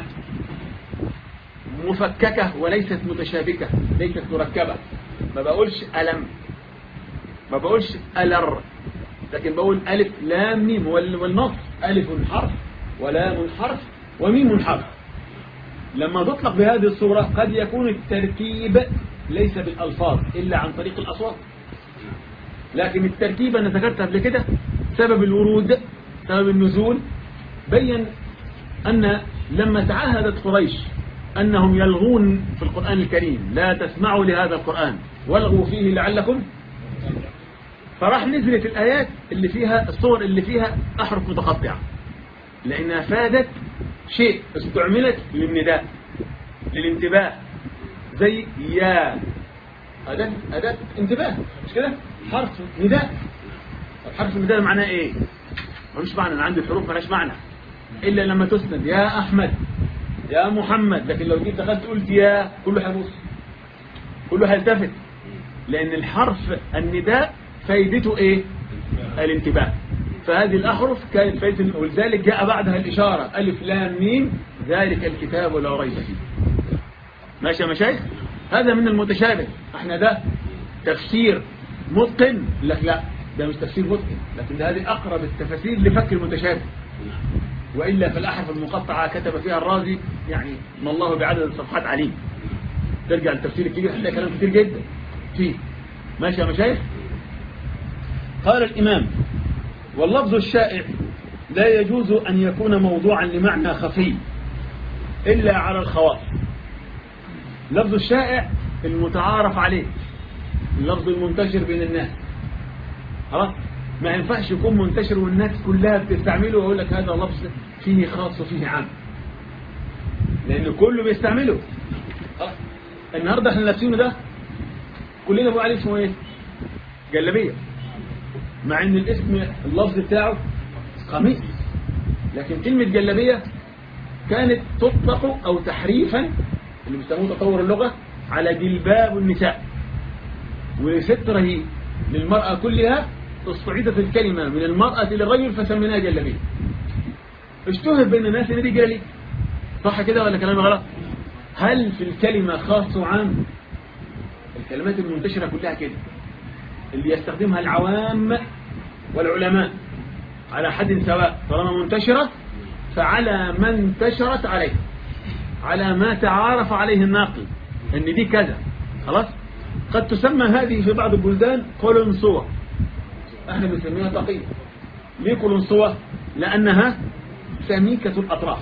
مفككة وليست متشابكة ليست مركبة ما بقولش ألم ما بقولش ألر لكن بقول ألف لام ميم وال- والنص ألف حرف ولام حرف وميم حرف لما تطلق بهذه الصورة قد يكون التركيب ليس بالألفاظ إلا عن طريق الأصوات لكن التركيب أنا ذكرت قبل كده سبب الورود سبب النزول بين أن لما تعهدت قريش أنهم يلغون في القرآن الكريم لا تسمعوا لهذا القرآن والغوا فيه لعلكم فراح نزلت الآيات اللي فيها الصور اللي فيها أحرف متقطعة لأنها فادت شيء استعملت للنداء للانتباه زي يا أداة أداة انتباه مش كده حرف نداء طب حرف النداء معناه إيه ملوش معنى أنا عندي الحروف ملهاش معنى إلا لما تسند يا أحمد يا محمد لكن لو جيت دخلت قلت يا كله هيبص كله هيلتفت لأن الحرف النداء فايدته إيه الانتباه فهذه الأحرف كانت فايدة ولذلك جاء بعدها الإشارة ألف لام ميم ذلك الكتاب لا ريب فيه ماشي يا مشايخ هذا من المتشابه احنا ده تفسير متقن لك لا ده مش تفسير متقن لكن ده هذه أقرب التفاسير لفك المتشابه وإلا في الأحرف المقطعة كتب فيها الرازي يعني ما الله بعدد الصفحات عليم ترجع للتفسير الكبير هتلاقي كلام كتير جدا فيه ماشي يا مشايخ قال الإمام واللفظ الشائع لا يجوز أن يكون موضوعا لمعنى خفي إلا على الخواص لفظ الشائع المتعارف عليه اللفظ المنتشر بين الناس خلاص ما ينفعش يكون منتشر والناس كلها بتستعمله ويقول لك هذا لفظ فيه خاص وفيه عام لأن كله بيستعمله خلاص النهارده احنا لابسينه ده كلنا بنقول عليه اسمه ايه جلابيه مع ان الاسم اللفظ بتاعه قميص لكن كلمة جلابية كانت تطلق او تحريفا اللي بيسموه تطور اللغة على جلباب النساء وستر هي للمرأة كلها استعيدت الكلمة من المرأة للرجل فسميناها جلابية اشتهر بين الناس ان دي جلي صح كده ولا كلام غلط هل في الكلمة خاص وعام الكلمات المنتشرة كلها كده اللي يستخدمها العوام والعلماء على حد سواء طالما منتشرة فعلى ما انتشرت عليه على ما تعارف عليه الناقل ان دي كذا خلاص قد تسمى هذه في بعض البلدان قلنصوة احنا بنسميها طاقية ليه قلنصوة لانها سميكة الاطراف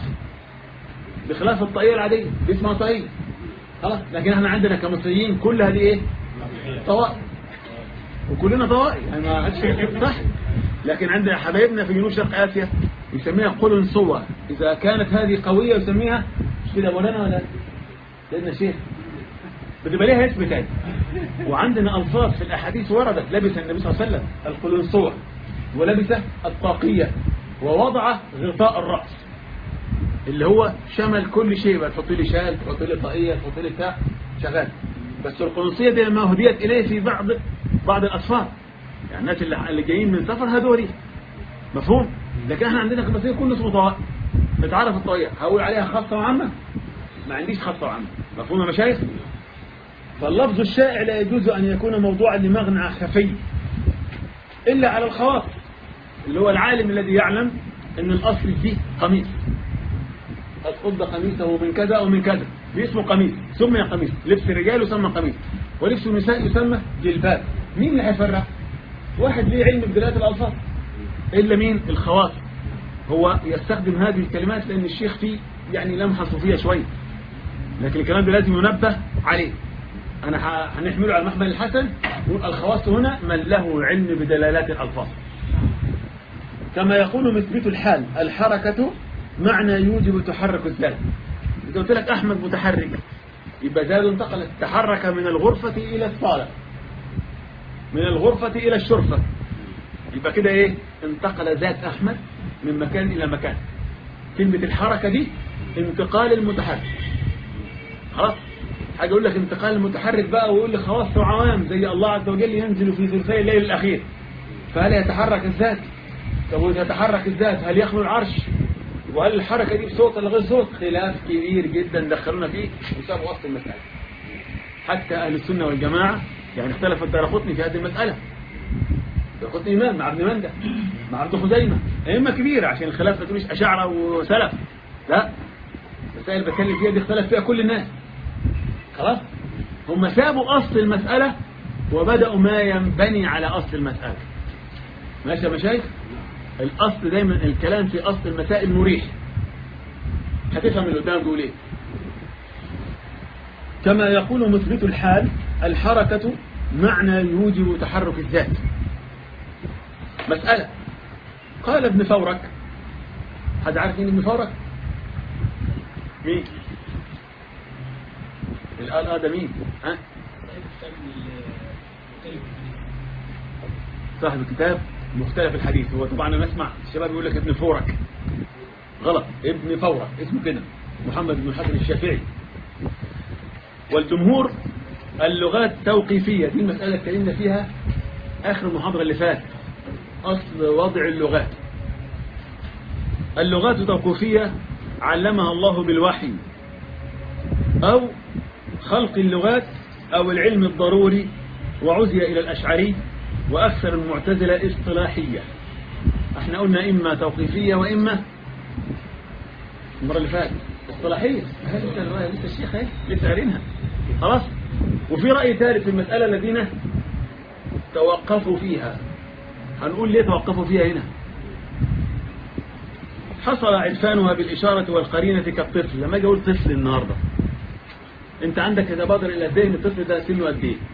بخلاف الطاقية العادية دي اسمها طاقية خلاص لكن احنا عندنا كمصريين كل هذه ايه طوائف وكلنا طوائف يعني ما عادش صح لكن عند حبايبنا في جنوب شرق اسيا يسميها قلنصوة اذا كانت هذه قوية يسميها مش كده مولانا ولا سيدنا شيخ بتبقى ليها اسم تاني وعندنا الفاظ في الاحاديث وردت لبس النبي صلى الله عليه وسلم القلنصوة ولبس الطاقية ووضع غطاء الرأس اللي هو شمل كل شيء بقى تحط لي شال تحط لي طاقية تحط لي بتاع شغال بس القنصية دي لما هديت إليه في بعض بعض الأسفار يعني الناس اللي, اللي جايين من سفر هدوا لي مفهوم لكن احنا عندنا قنصية كله اسمه طوائف بتعرف الطاقية هقول عليها خاصة وعامة ما عنديش خاصة وعامة مفهوم يا مشايخ فاللفظ الشائع لا يجوز أن يكون موضوعا لمغنى خفي إلا على الخواص اللي هو العالم الذي يعلم أن الأصل فيه قميص قد قض قميصه من كذا أو من كذا باسمه قميص سمي قميص لبس الرجال يسمى قميص ولبس النساء يسمى جلباب مين اللي هيفرق واحد ليه علم بدلالات الألفاظ إلا مين الخواص هو يستخدم هذه الكلمات لأن الشيخ فيه يعني لمحة صوفية شوية لكن الكلام ده لازم ينبه عليه أنا ح- هنحمله على المحمل الحسن ونقول الخواص هنا من له علم بدلالات الألفاظ كما يقول مثبت الحال الحركة معنى يوجب تحرك الذات إذا قلت لك أحمد متحرك يبقى زاد انتقلت تحرك من الغرفة إلى الصالة من الغرفة إلى الشرفة يبقى كده إيه انتقل ذات أحمد من مكان إلى مكان كلمة الحركة دي انتقال المتحرك خلاص حاجة أقول لك انتقال المتحرك بقى ويقول لي خواص وعوام زي الله عز وجل ينزل في ثلثي الليل الأخير فهل يتحرك الذات طب وإذا يتحرك الذات هل يخلو العرش وهل الحركة دي بصوت ولا غير صوت خلاف كبير جدا دخلونا فيه بسبب وسط المسألة حتى أهل السنة والجماعة يعني اختلف الدارقطني في هذه المسألة الدارقطني إمام مع ابن مندة مع ابن خزيمة أئمة كبيرة عشان الخلاف ما تقولش أشاعرة وسلف لا المسائل اللي بتكلم فيها دي اختلف فيها كل الناس خلاص هم سابوا أصل المسألة وبدأوا ما ينبني على أصل المسألة ماشي يا مشايخ الأصل دايما الكلام في أصل المسائل مريح هتفهم اللي قدام بيقول ايه كما يقول مثبت الحال الحركة معنى يوجب تحرك الذات مسألة قال ابن فورك حد عارف مين ابن فورك مين الآن هذا مين ها صاحب الكتاب مختلف الحديث هو طبعا انا اسمع الشباب يقول لك ابن فورك غلط ابن فورك اسمه كده محمد بن الحسن الشافعي والجمهور اللغات توقيفية دي المسألة اتكلمنا فيها آخر المحاضرة اللي فات أصل وضع اللغات اللغات توقيفية علمها الله بالوحي أو خلق اللغات أو العلم الضروري وعزي إلى الأشعري وأكثر المعتزلة اصطلاحية احنا قلنا إما توقيفية وإما المرة اللي فاتت اصطلاحية لسه الرواية لسه الشيخ اهي لسه قارينها خلاص وفي رأي ثالث في المسألة الذين توقفوا فيها هنقول ليه توقفوا فيها هنا حصل عرفانها بالإشارة والقرينة كالطفل لما أجي أقول طفل النهاردة أنت عندك إذا بادر إلى الذهن الطفل ده سنه قد إيه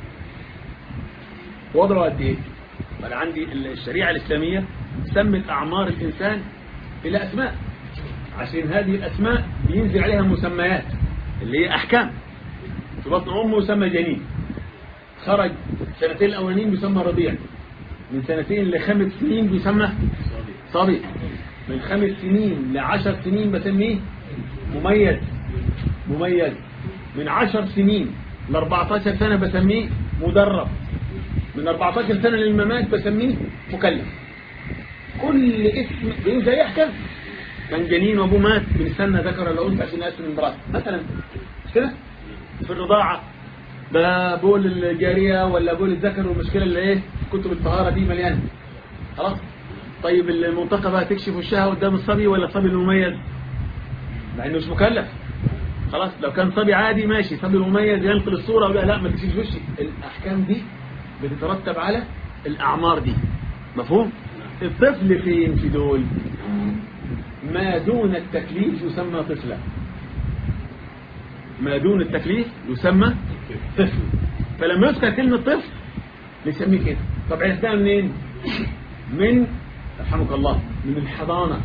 وضعه قد إيه بل عندي الشريعة الإسلامية سمت أعمار الإنسان إلى أسماء عشان هذه الأسماء بينزل عليها مسميات اللي هي أحكام في بطن أمه يسمى جنين خرج سنتين الأولانيين بيسمى رضيع من سنتين لخمس سنين بيسمى صبي من خمس سنين لعشر سنين بسميه مميز مميز من عشر سنين ل 14 سنة بسميه مدرب من 14 سنة للممات بسميه مكلف كل اسم بينزل يحكم كان جنين وابوه مات بنستنى ذكر ولا انثى عشان يقسم الميراث مثلا مش كده في الرضاعه ده بول الجاريه ولا بول الذكر والمشكله اللي ايه كتب الطهاره دي مليانه خلاص طيب المنطقه بقى تكشف وشها قدام الصبي ولا الصبي المميز مع انه مش مكلف خلاص لو كان صبي عادي ماشي صبي مميز ينقل الصوره ولا لا ما تكشفش وشي الاحكام دي بتترتب على الاعمار دي مفهوم الطفل فين في دول ما دون التكليف يسمى طفلا ما دون التكليف يسمى طفل فلما يذكر كلمة طفل نسميه كده طب عرفتها منين من رحمك الله من الحضانة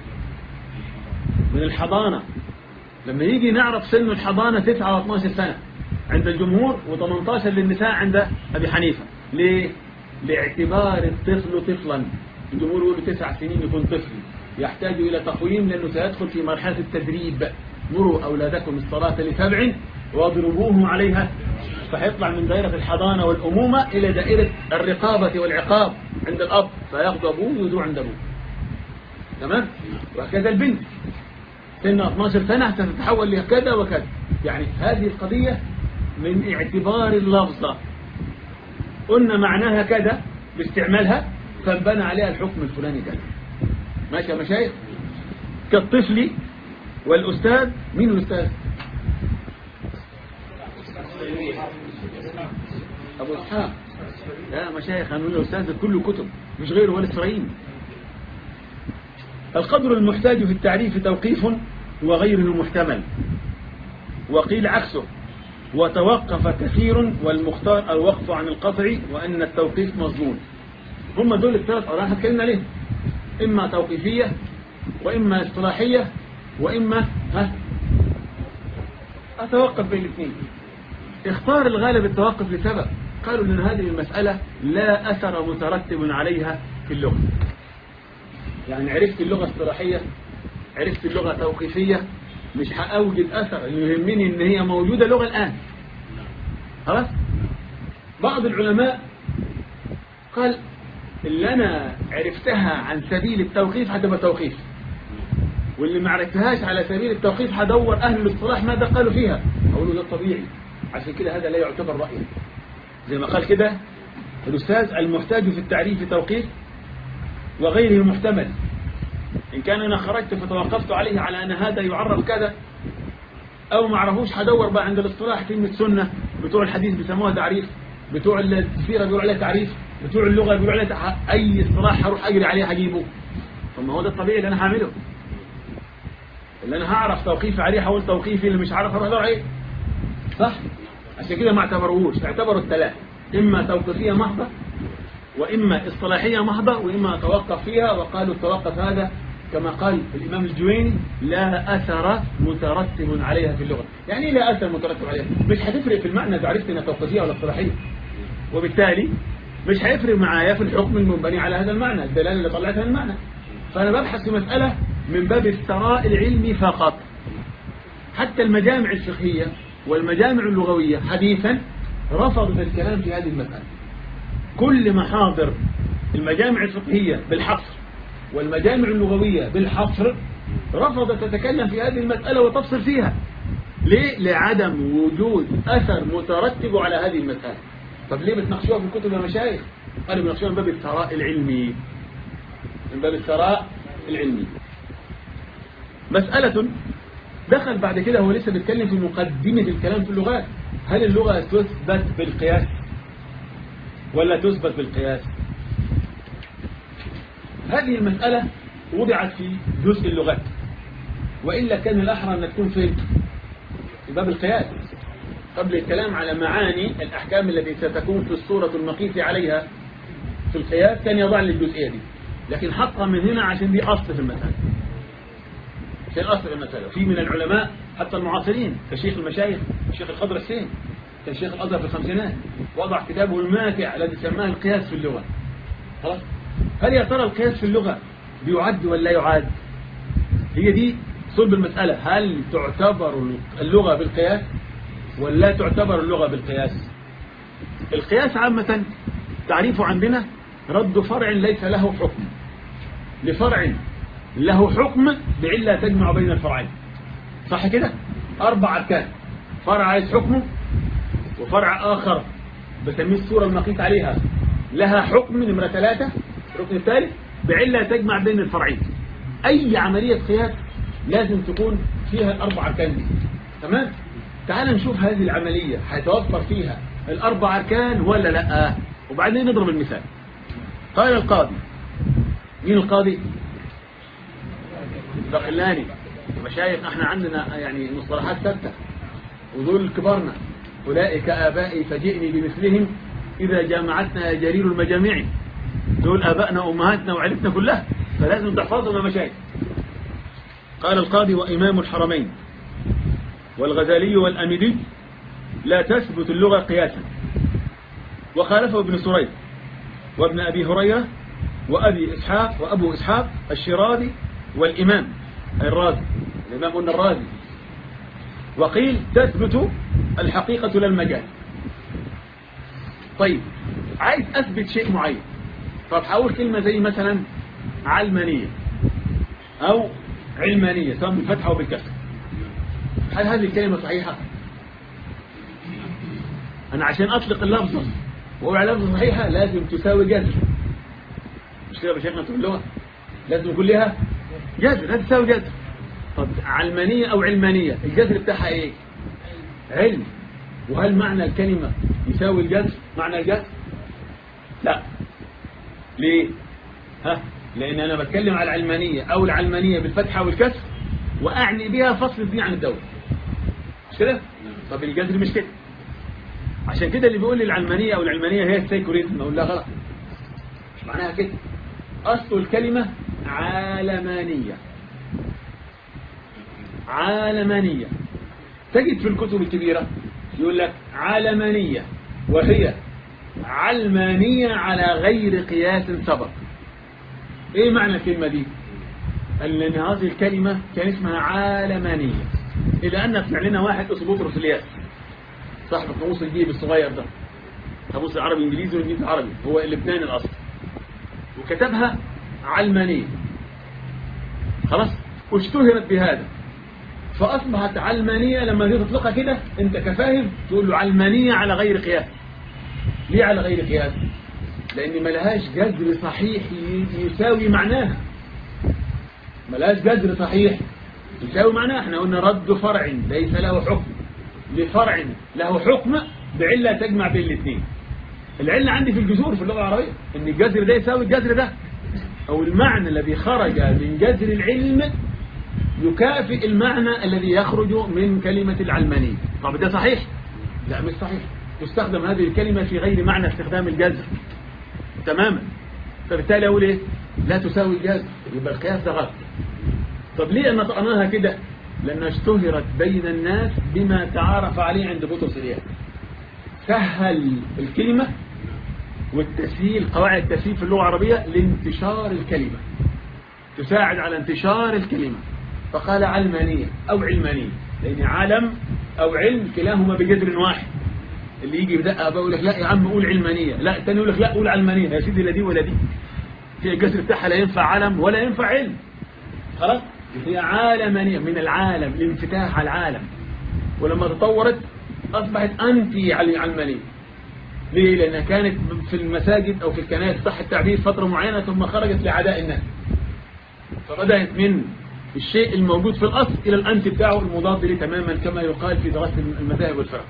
من الحضانة لما يجي نعرف سن الحضانة 9 و12 سنة عند الجمهور و18 للنساء عند أبي حنيفة ليه؟ لاعتبار الطفل طفلا الجمهور يقولوا تسع سنين يكون طفل يحتاج إلى تقويم لأنه سيدخل في مرحلة التدريب مروا أولادكم الصلاة لسبع واضربوهم عليها فيطلع من دائرة الحضانة والأمومة إلى دائرة الرقابة والعقاب عند الأب فياخذ أبوه ويدعو عند أبوه تمام وهكذا البنت سن 12 سنة ستتحول لكذا وكذا يعني هذه القضية من اعتبار اللفظة قلنا معناها كذا باستعمالها فانبنى عليها الحكم الفلاني كذا ماشي يا مشايخ كالطفل والأستاذ مين الأستاذ أبو إسحاق لا مشايخ هنقول الأستاذ كله كتب مش غيره ولا إسرائيل القدر المحتاج في التعريف توقيف وغيره محتمل وقيل عكسه وتوقف كثير والمختار الوقف عن القطع وأن التوقيف مضمون هم دول الثلاث أراء اتكلمنا عليهم إما توقيفية وإما اصطلاحية وإما ها أتوقف بين الاثنين اختار الغالب التوقف لسبب قالوا أن هذه المسألة لا أثر مترتب عليها في اللغة يعني عرفت اللغة اصطلاحية عرفت اللغة توقيفية مش هأوجد أثر اللي يهمني إن هي موجودة لغة الآن خلاص بعض العلماء قال اللي أنا عرفتها عن سبيل التوقيف هتبقى توقيف واللي ما عرفتهاش على سبيل التوقيف هدور أهل الاصطلاح ماذا قالوا فيها أقول له ده طبيعي عشان كده هذا لا يعتبر رأيا زي ما قال كده الأستاذ المحتاج في التعريف توقيف وغيره محتمل إن كان أنا خرجت فتوقفت عليه على أن هذا يعرف كذا أو ما عرفوش هدور بقى عند الاصطلاح كلمة سنة بتوع الحديث بيسموها تعريف بتوع السيرة بيقولوا عليها تعريف بتوع اللغة بيقولوا عليها تع- أي اصطلاح هروح أجري عليه هجيبه طب ما هو ده الطبيعي اللي أنا هعمله اللي أنا هعرف توقيفي عليه هقول توقيفي اللي مش عارف أروح أدور عليه صح عشان كده ما اعتبروهوش اعتبروا الثلاثة إما توقيفية محضة وإما اصطلاحية محضة وإما توقف فيها وقالوا التوقف هذا كما قال الإمام الجويني لا أثر مترتب عليها في اللغة يعني إيه لا أثر مترتب عليها مش هتفرق في المعنى إذا عرفت إنها توقيفية ولا اصطلاحية وبالتالي مش هيفرق معايا في الحكم المنبني على هذا المعنى الدلالة اللي طلعتها من المعنى فأنا ببحث في مسألة من باب الثراء العلمي فقط حتى المجامع الفقهية والمجامع اللغوية حديثا رفضت الكلام في هذه المسألة كل محاضر المجامع الفقهية بالحصر والمجامع اللغوية بالحصر رفضت تتكلم في هذه المسألة وتفصل فيها ليه؟ لعدم وجود أثر مترتب على هذه المسألة طب ليه بتناقشوها في الكتب يا مشايخ؟ قالوا بناقشوها من باب الثراء العلمي من باب الثراء العلمي مسألة دخل بعد كده هو لسه بيتكلم في مقدمة الكلام في اللغات هل اللغة تثبت بالقياس ولا تثبت بالقياس هذه المسألة وضعت في جزء اللغات وإلا كان الأحرى أن تكون في في باب القياس قبل الكلام على معاني الأحكام التي ستكون في الصورة المقيس عليها في القياس كان يضع لي الجزئية دي لكن حطها من هنا عشان دي أصل في المسألة عشان أصل في المسألة في من العلماء حتى المعاصرين كشيخ المشايخ الشيخ الخضر السين كان شيخ الأزهر في الخمسينات وضع كتابه الماتع الذي سماه القياس في اللغة خلاص هل يا ترى القياس في اللغة بيعد ولا يعاد هي دي صلب المسألة هل تعتبر اللغة بالقياس ولا تعتبر اللغة بالقياس القياس عامة تعريفه عندنا رد فرع ليس له حكم لفرع له حكم بعلة تجمع بين الفرعين صح كده أربع أركان فرع عايز حكمه وفرع آخر بسميه الصورة المقيس عليها لها حكم نمرة ثلاثة الركن الثالث بعلة تجمع بين الفرعين أي عملية قياس لازم تكون فيها الأربع أركان دي تمام تعال نشوف هذه العملية هيتوفر فيها الأربع أركان ولا لا وبعدين نضرب المثال قال القاضي مين القاضي البقلاني مشايخ احنا عندنا يعني مصطلحات ثابته ودول كبارنا أولئك آبائي فجئني بمثلهم إذا جامعتنا يا جرير المجامع دول آبائنا وأمهاتنا وعيلتنا كلها فلازم تحفظهم يا مشايخ قال القاضي وإمام الحرمين والغزالي والأمدي لا تثبت اللغة قياسا وخالفه ابن سريد وابن أبي هريرة وأبي إسحاق وأبو إسحاق الشرازي والإمام الرازي الإمام قلنا الرازي وقيل تثبت الحقيقة لا المجال طيب عايز أثبت شيء معين طب هقول كلمة زي مثلا علمانية أو علمانية سواء بالفتحة أو بالكسر هل هذه الكلمة صحيحة؟ أنا عشان أطلق اللفظة وأقول على لفظة صحيحة لازم تساوي جذر مش كده بشيخنا في اللغة لازم يكون لها جذر لا تساوي جذر طب علمانية أو علمانية الجذر بتاعها إيه علم وهل معنى الكلمة يساوي الجذر معنى الجذر لا ليه ها لأن أنا بتكلم على العلمانية أو العلمانية بالفتحة والكسر وأعني بها فصل الدين عن الدولة مش كده طب الجذر مش كده عشان كده اللي بيقول لي العلمانية أو العلمانية هي السيكوريزم أقول لها غلط مش معناها كده أصل الكلمة عالمانية عالمانية تجد في الكتب الكبيرة يقول لك عالمانية وهي علمانية على غير قياس سبق ايه معنى الكلمة دي قال لان هذه الكلمة كان اسمها عالمانية إلى أن طلع لنا واحد اسمه بطرس الياس صاحب القاموس الجيب الصغير ده قاموس العربي انجليزي والانجليزي عربي هو اللبناني الاصل وكتبها علمانية خلاص واشتهرت بهذا فأصبحت علمانية لما تيجي تطلقها كده انت كفاهم تقول له علمانية على غير قياس ليه على غير قياس لأن ما لهاش جذر صحيح يساوي معناها ما لهاش جذر صحيح يساوي معناها احنا قلنا رد فرع ليس له حكم لفرع له حكم بعلة تجمع بين الاثنين العلة عندي في الجذور في اللغة العربية ان الجذر ده يساوي الجذر ده او المعنى الذي خرج من جذر العلم يكافئ المعنى الذي يخرج من كلمة العلمانية طب ده صحيح لا مش صحيح تستخدم هذه الكلمة في غير معنى استخدام الجذر تماما فبالتالي أقول إيه لا تساوي الجذر يبقى القياس ده غلط طب ليه نطقناها كده لأنها اشتهرت بين الناس بما تعارف عليه عند بطرس الياس سهل الكلمة والتسهيل قواعد التسهيل في اللغة العربية لانتشار الكلمة تساعد على انتشار الكلمة فقال علمانية أو علمانية لأن عالم أو علم كلاهما بجذر واحد اللي يجي بدقة بقول لك لا يا عم قول علمانية لا الثاني يقول لك لا قول علمانية يا سيدي لا دي ولا دي هي الجذر بتاعها لا ينفع علم ولا ينفع علم خلاص هي عالمانية من العالم الانفتاح على العالم ولما تطورت أصبحت أنتي علمانية ليه؟ لأنها كانت في المساجد أو في الكنائس صح التعبير فترة معينة ثم خرجت لعداء الناس فبدأت من الشيء الموجود في الأصل إلى الأنت بتاعه المضاد ليه تماما كما يقال في دراسة المذاهب والفرق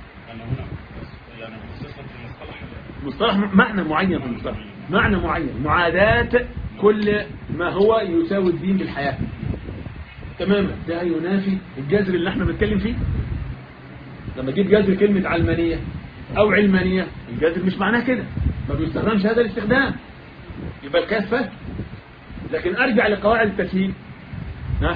مصطلح معنى معين في المصطلح معنى معين معاداة كل ما هو يساوي الدين بالحياة تماما ده ينافي الجذر اللي احنا بنتكلم فيه لما جيب جذر كلمة علمانية أو علمانية الجذر مش معناه كده ما بيستخدمش هذا الاستخدام يبقى القياس فاسد لكن أرجع لقواعد التسهيل ها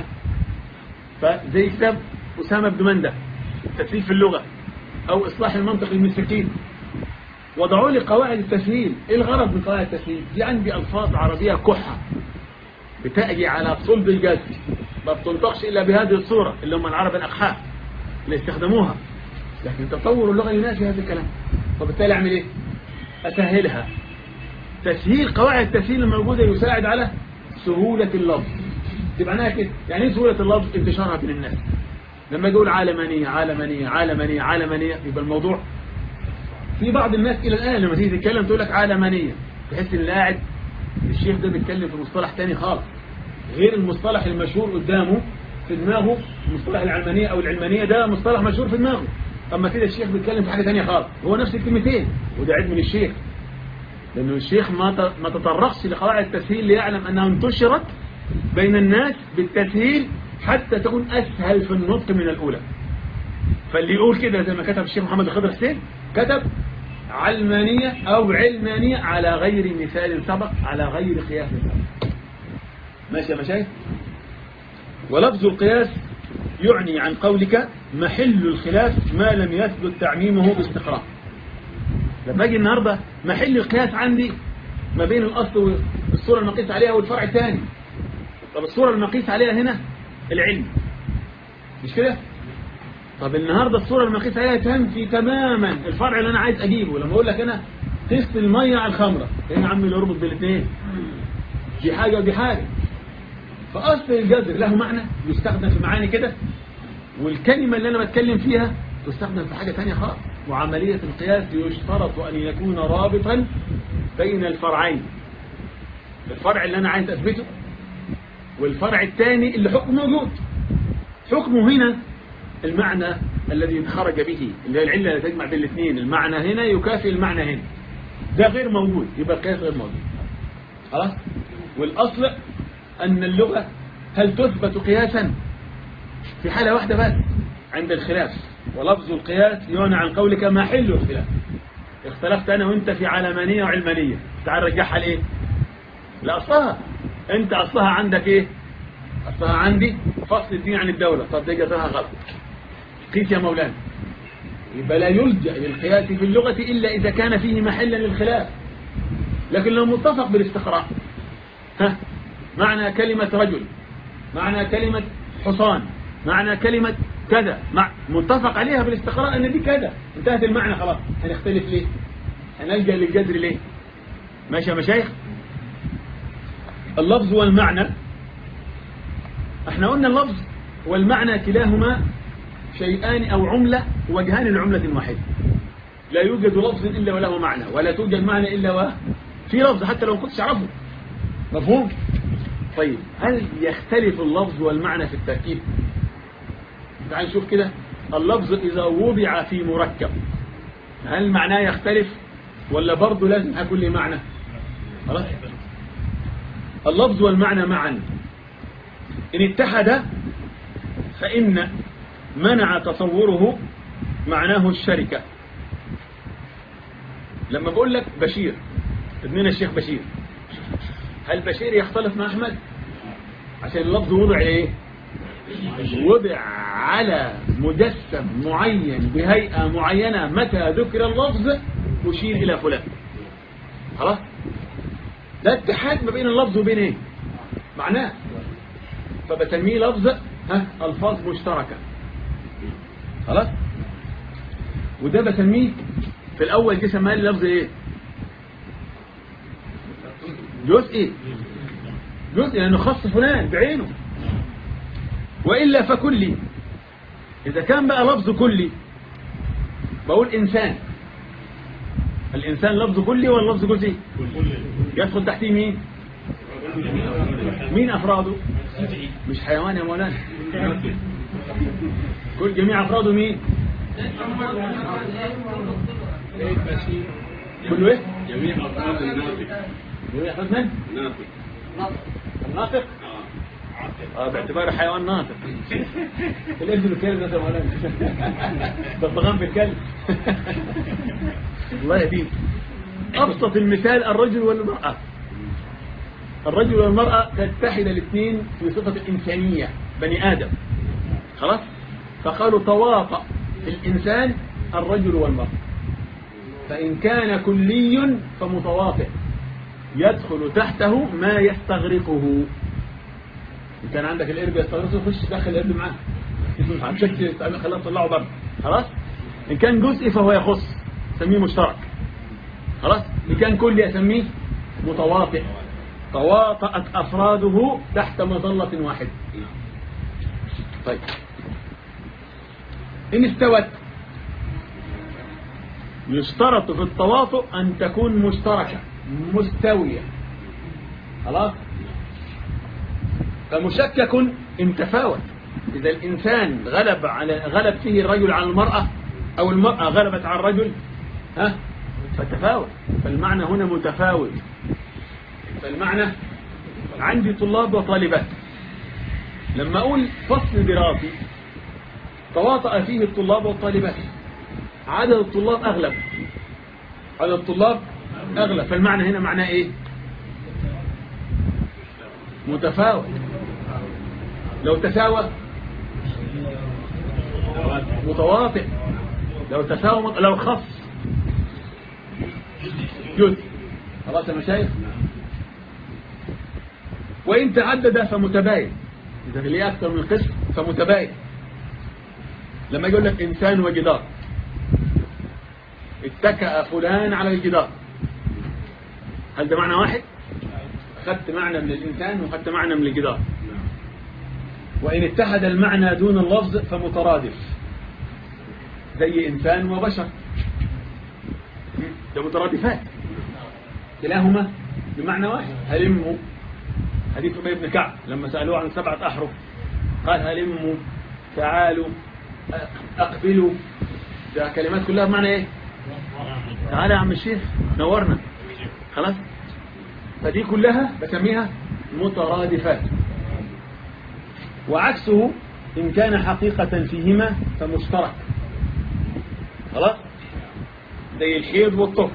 فزي كتاب أسامة بن مندة التسهيل في اللغة أو إصلاح المنطق المسكين وضعوا لي قواعد التسهيل ايه الغرض من قواعد التسهيل دي عندي الفاظ عربية كحة بتأجي على صلب الجذر ما بتنطقش إلا بهذه الصورة اللي هم العرب الأقحاء اللي استخدموها لكن تطور اللغة ينافي هذا الكلام فبالتالي أعمل إيه أسهلها تسهيل قواعد التسهيل الموجودة يساعد على سهولة اللفظ تبقى معناها كده يعني ايه سهولة اللفظ انتشارها بين الناس لما يقول عالمانية عالمانية عالمانية عالمانية يبقى الموضوع في بعض الناس إلى الآن لما تيجي تتكلم تقول لك عالمانية تحس إن اللي قاعد الشيخ ده بيتكلم في مصطلح تاني خالص غير المصطلح المشهور قدامه في دماغه مصطلح العلمانية أو العلمانية ده مصطلح مشهور في دماغه أما كده الشيخ بيتكلم في حاجة تانية خالص هو نفس الكلمتين وده عيب من الشيخ لأنه الشيخ ما ما تطرقش لقواعد التسهيل ليعلم أنها انتشرت بين الناس بالتسهيل حتى تكون أسهل في النطق من الأولى فاللي يقول كده زي ما كتب الشيخ محمد الخضر حسين كتب علمانية أو علمانية على غير مثال سبق على غير قياس سبق ماشي يا مشايخ ولفظ القياس يعني عن قولك محل الخلاف ما لم يثبت تعميمه باستقرار لما اجي النهاردة محل القياس عندي ما بين الأصل والصورة المقيس عليها والفرع الثاني طب الصورة المقيس عليها هنا العلم مش كده طب النهاردة الصورة المقيس عليها تنفي تماما الفرع اللي أنا عايز أجيبه لما أقول لك أنا قست المية على الخمرة هنا عم اللي يربط بالاثنين دي حاجة ودي حاجة فأصل الجذر له معنى يستخدم في معاني كده والكلمة اللي أنا بتكلم فيها تستخدم في حاجة تانية خالص وعملية القياس يشترط أن يكون رابطا بين الفرعين الفرع اللي أنا عايز أثبته والفرع الثاني اللي حكم موجود حكمه هنا المعنى الذي خرج به اللي هي العلة التي تجمع بين الاثنين المعنى هنا يكافئ المعنى هنا ده غير موجود يبقى القياس غير موجود خلاص والأصل أن اللغة هل تثبت قياسا في حالة واحدة بس عند الخلاف ولفظ القياس يعنى عن قولك ما حل الخلاف اختلفت أنا وانت في علمانية وعلمانية تعال رجعها لإيه لا أصلها انت أصلها عندك إيه أصلها عندي فصل الدين عن الدولة طب دي جزاها غلط قيس يا مولانا يبقى لا يلجأ للقياس في اللغة إلا إذا كان فيه محلا للخلاف لكن لو متفق بالاستقراء ها معنى كلمة رجل معنى كلمة حصان معنى كلمة كذا مع متفق عليها بالاستقراء أن دي كذا انتهت المعنى خلاص هنختلف ليه هنلجأ للجذر ليه ماشي يا مشايخ اللفظ والمعنى احنا قلنا اللفظ والمعنى كلاهما شيئان أو عملة وجهان لعملة واحدة لا يوجد لفظ إلا وله معنى ولا توجد معنى إلا و في لفظ حتى لو كنتش أعرفه مفهوم طيب هل يختلف اللفظ والمعنى في التركيب تعال نشوف كده اللفظ إذا وضع في مركب هل معناه يختلف ولا برضه لازم يكون له معنى خلاص اللفظ والمعنى معا إن اتحد فإن منع تصوره معناه الشركة لما بقول لك بشير ابننا الشيخ بشير هل بشير يختلف مع أحمد عشان اللفظ وضع ايه وضع على مجسم معين بهيئة معينة متى ذكر اللفظ أشير إلى فلان خلاص ده اتحاد ما بين اللفظ وبين ايه معناه فبسميه لفظ ها الفاظ مشتركة خلاص وده بسميه في الأول دي سماه لي لفظ ايه جزئي جزء لأنه خص فلان بعينه وإلا فكلي إذا كان بقى لفظ كلي بقول إنسان الإنسان لفظ كلي ولا لفظ جزئي يدخل تحتيه مين مين أفراده مش حيوان يا مولانا كل جميع أفراده مين كله إيه جميع أفراد الناطق جميع أفراد من ناطق الناطق آه. اه باعتباره حيوان ناطق الابن بالكلب ده مولانا بغبغان بالكلب الله يهديك ابسط المثال الرجل والمرأة الرجل والمرأة تتحد الاثنين في صفة الإنسانية بني آدم خلاص فقالوا تواطأ في الإنسان الرجل والمرأة فإن كان كلي فمتواطئ يدخل تحته ما يستغرقه إن كان عندك القرد يستغرقه خش دخل القرد معاه عن شكل خلاه تطلعه بره خلاص إن كان جزء فهو يخص سميه مشترك خلاص إن كان كلي أسميه متواطئ تواطأت أفراده تحت مظلة واحدة طيب إن استوت يشترط في التواطؤ أن تكون مشتركة مستوية خلاص فمشكك إن تفاوت إذا الإنسان غلب على غلب فيه الرجل على المرأة أو المرأة غلبت على الرجل ها فتفاوت فالمعنى هنا متفاوت فالمعنى عندي طلاب وطالبات لما أقول فصل دراسي تواطأ فيه الطلاب والطالبات عدد الطلاب أغلب عدد الطلاب أغلب فالمعنى هنا معناه إيه متفاوت لو تساوى متواطئ لو تساوى مت... لو خص جزء خلاص يا مشايخ وإن تعدد فمتباين إذا في ليه أكثر من قسم فمتباين لما يقول لك إنسان وجدار اتكأ فلان على الجدار هل ده معنى واحد أخذت معنى من الإنسان وأخذت معنى من الجدار وإن اتحد المعنى دون اللفظ فمترادف زي إنسان وبشر ده مترادفات كلاهما بمعنى واحد هلموا حديث أبي بن كعب لما سألوه عن سبعة أحرف قال هلموا تعالوا أقبلوا ده كلمات كلها بمعنى إيه تعالى يا عم الشيخ نورنا خلاص فدي كلها بسميها مترادفات وعكسه إن كان حقيقة فيهما فمشترك خلاص زي الحيض والطهر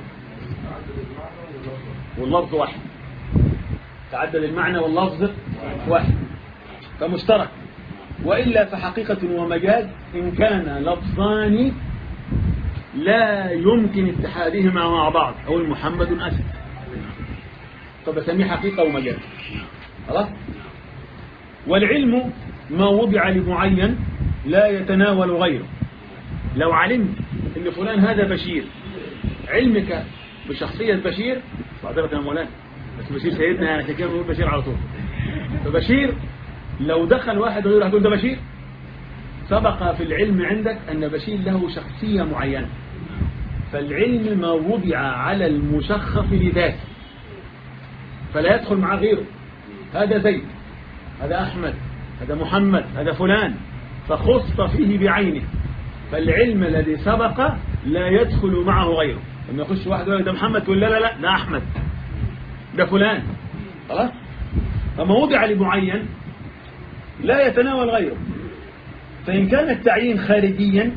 واللفظ واحد تعدد المعنى واللفظ واحد فمشترك وإلا فحقيقة ومجاز إن كان لفظان لا يمكن اتحادهما مع بعض أقول محمد أسد طب أسميه حقيقة ومجاز خلاص والعلم ما وضع لمعين لا يتناول غيره لو علمت ان فلان هذا بشير علمك بشخصية بشير معذرة يا مولانا بس بشير سيدنا يعني عشان كده بنقول بشير على طول فبشير لو دخل واحد غيره هتقول ده بشير سبق في العلم عندك أن بشير له شخصية معينة فالعلم ما وضع على المشخص لذاته فلا يدخل معه غيره هذا زيد هذا أحمد هذا محمد هذا فلان فخص فيه بعينه فالعلم الذي سبق لا يدخل معه غيره لما يخش واحد يقول ده محمد تقول لا لا لا ده أحمد ده فلان خلاص فما وضع لمعين لا يتناول غيره فإن كان التعيين خارجيا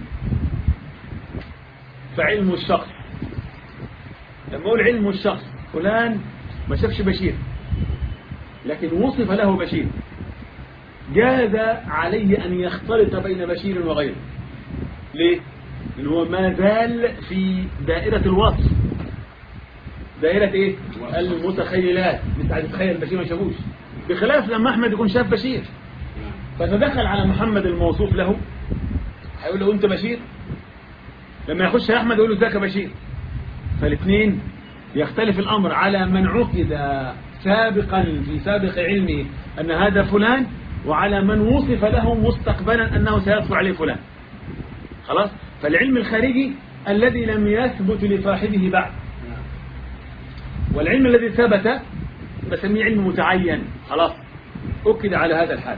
فعلم الشخص لما أقول علم الشخص فلان ما شافش بشير لكن وصف له بشير جاز عليه أن يختلط بين بشير وغيره ليه؟ لأن هو ما زال في دائرة الوصف دائرة ايه؟ المتخيلات انت عايز تتخيل بشير ما شافوش بخلاف لما أحمد يكون شاف بشير فتدخل على محمد الموصوف له هيقول له انت بشير لما يخش أحمد يقول له ذاك بشير فالاثنين يختلف الأمر على من عقد سابقا في سابق علمه أن هذا فلان وعلى من وصف له مستقبلا أنه سيدخل عليه فلان خلاص فالعلم الخارجي الذي لم يثبت لصاحبه بعد والعلم الذي ثبت بسميه علم متعين خلاص أكد على هذا الحال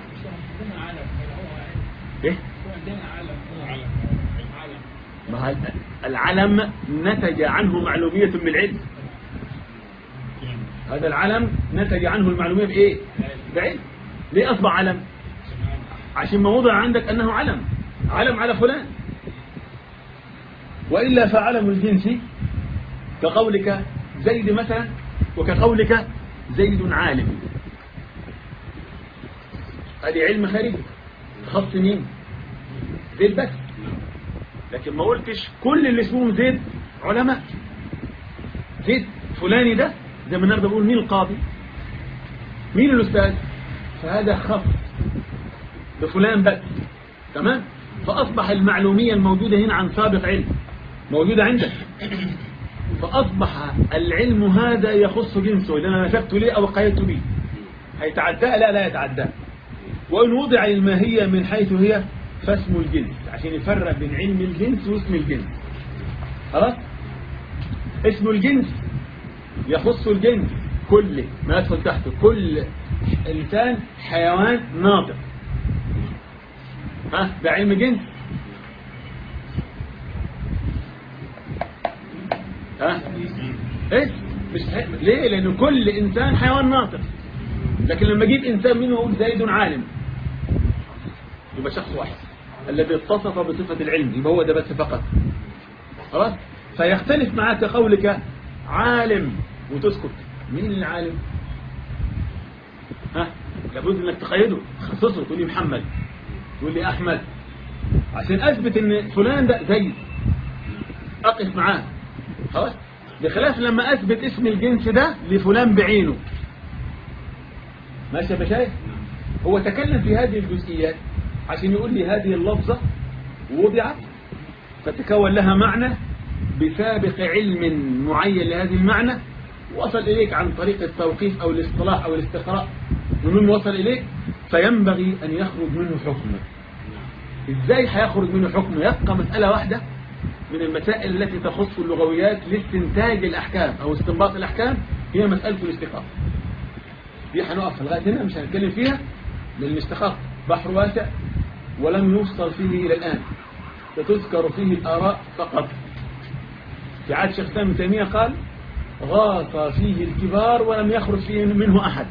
إيه؟ ما العلم نتج عنه معلومية بالعلم هذا العلم نتج عنه المعلومية بإيه؟ بعلم ليه أصبح علم؟ عشان ما وضع عندك أنه علم علم على فلان وإلا فعلم الجنس كقولك زيد مثلا وكقولك زيد عالم هذه علم خارجي خص مين زيد بس لكن ما قلتش كل اللي اسمهم زيد علماء زيد فلاني ده زي ما النهارده بقول مين القاضي مين الأستاذ فهذا خص بفلان بس تمام فأصبح المعلومية الموجودة هنا عن سابق علم موجودة عندك فأصبح العلم هذا يخص جنسه إذا أنا نسبت ليه أو قيدت به هيتعداه لا لا يتعداه وإن وضع الماهية من حيث هي فاسم الجنس عشان يفرق بين علم الجنس واسم الجنس خلاص اسم الجنس يخص الجنس كله ما يدخل تحته كل إنسان حيوان ناطق ها ده علم جنس ها ايه مش ه... ليه لأن كل إنسان حيوان ناطق لكن لما اجيب إنسان منه أقول زيد عالم يبقى شخص واحد الذي اتصف بصفة العلم يبقى هو ده بس فقط خلاص فيختلف معك قولك عالم وتسكت مين العالم ها لابد انك تقيده تخصصه تقول لي محمد تقول لي احمد عشان اثبت ان فلان ده زيد اقف معاه خلاص بخلاف لما اثبت اسم الجنس ده لفلان بعينه ماشي يا بشايف هو تكلم في هذه الجزئيات عشان يقول لي هذه اللفظة وضعت فتكون لها معنى بسابق علم معين لهذه المعنى وصل إليك عن طريق التوقيف أو الاصطلاح أو الاستقراء ومن وصل إليك فينبغي أن يخرج منه حكم إزاي هيخرج منه حكم يبقى مسألة واحدة من المسائل التي تخص اللغويات لاستنتاج الأحكام أو استنباط الأحكام هي مسألة الاستقراء دي هنقف لغاية هنا مش هنتكلم فيها لأن الاستقراء بحر واسع ولم يفصل فيه إلى الآن فتذكر فيه الآراء فقط في عهد شيخ ابن تيمية قال غاص فيه الكبار ولم يخرج فيه منه أحد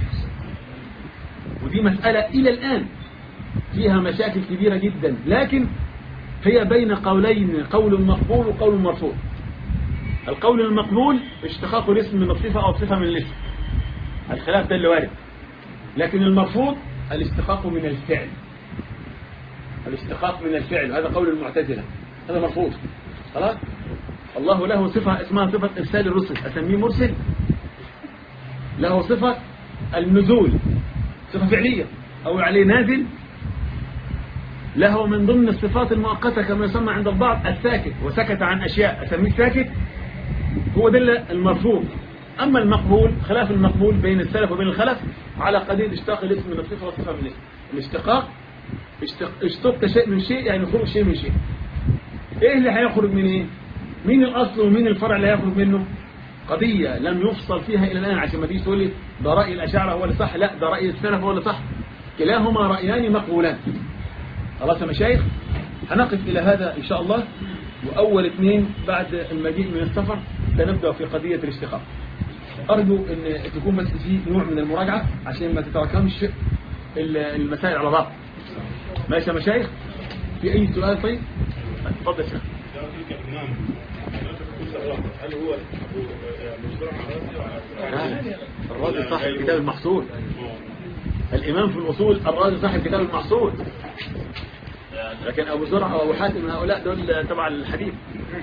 ودي مسألة إلى الآن فيها مشاكل كبيرة جدا لكن هي بين قولين قول مقبول وقول مرفوض القول المقبول اشتقاق الاسم من الصفة أو صفة من الاسم الخلاف ده اللي وارد لكن المرفوض الاشتقاق من الفعل الاشتقاق من الفعل هذا قول المعتزلة هذا مرفوض خلاص الله له صفة اسمها صفة إرسال الرسل أسميه مرسل له صفة النزول صفة فعلية أو عليه نازل له من ضمن الصفات المؤقتة كما يسمى عند البعض الساكت وسكت عن أشياء أسميه ساكت هو ده المرفوض أما المقبول خلاف المقبول بين السلف وبين الخلف على قضية اشتاق الاسم من الصفة والصفة من الاسم الاشتقاق اشتق شيء من شيء يعني خروج شيء من شيء ايه اللي هيخرج من ايه مين الاصل ومين الفرع اللي هيخرج منه قضية لم يفصل فيها الى الان عشان ما تيجي تقول لي ده رأي الاشاعرة هو اللي صح لا ده رأي السلف هو اللي صح كلاهما رأيان مقبولان خلاص يا مشايخ هنقف الى هذا ان شاء الله واول اثنين بعد المجيء من السفر سنبدأ في قضية الاشتقاق أرجو أن تكون بس في نوع من المراجعة عشان ما تتراكمش المسائل على بعض ماشي يا مشايخ في أي سؤال طيب اتفضل يا شيخ هل هو الراجل صاحب الكتاب المحصول الإمام في الأصول الراجل صاحب الكتاب المحصول لكن أبو زرع وأبو حاتم هؤلاء دول تبع الحديث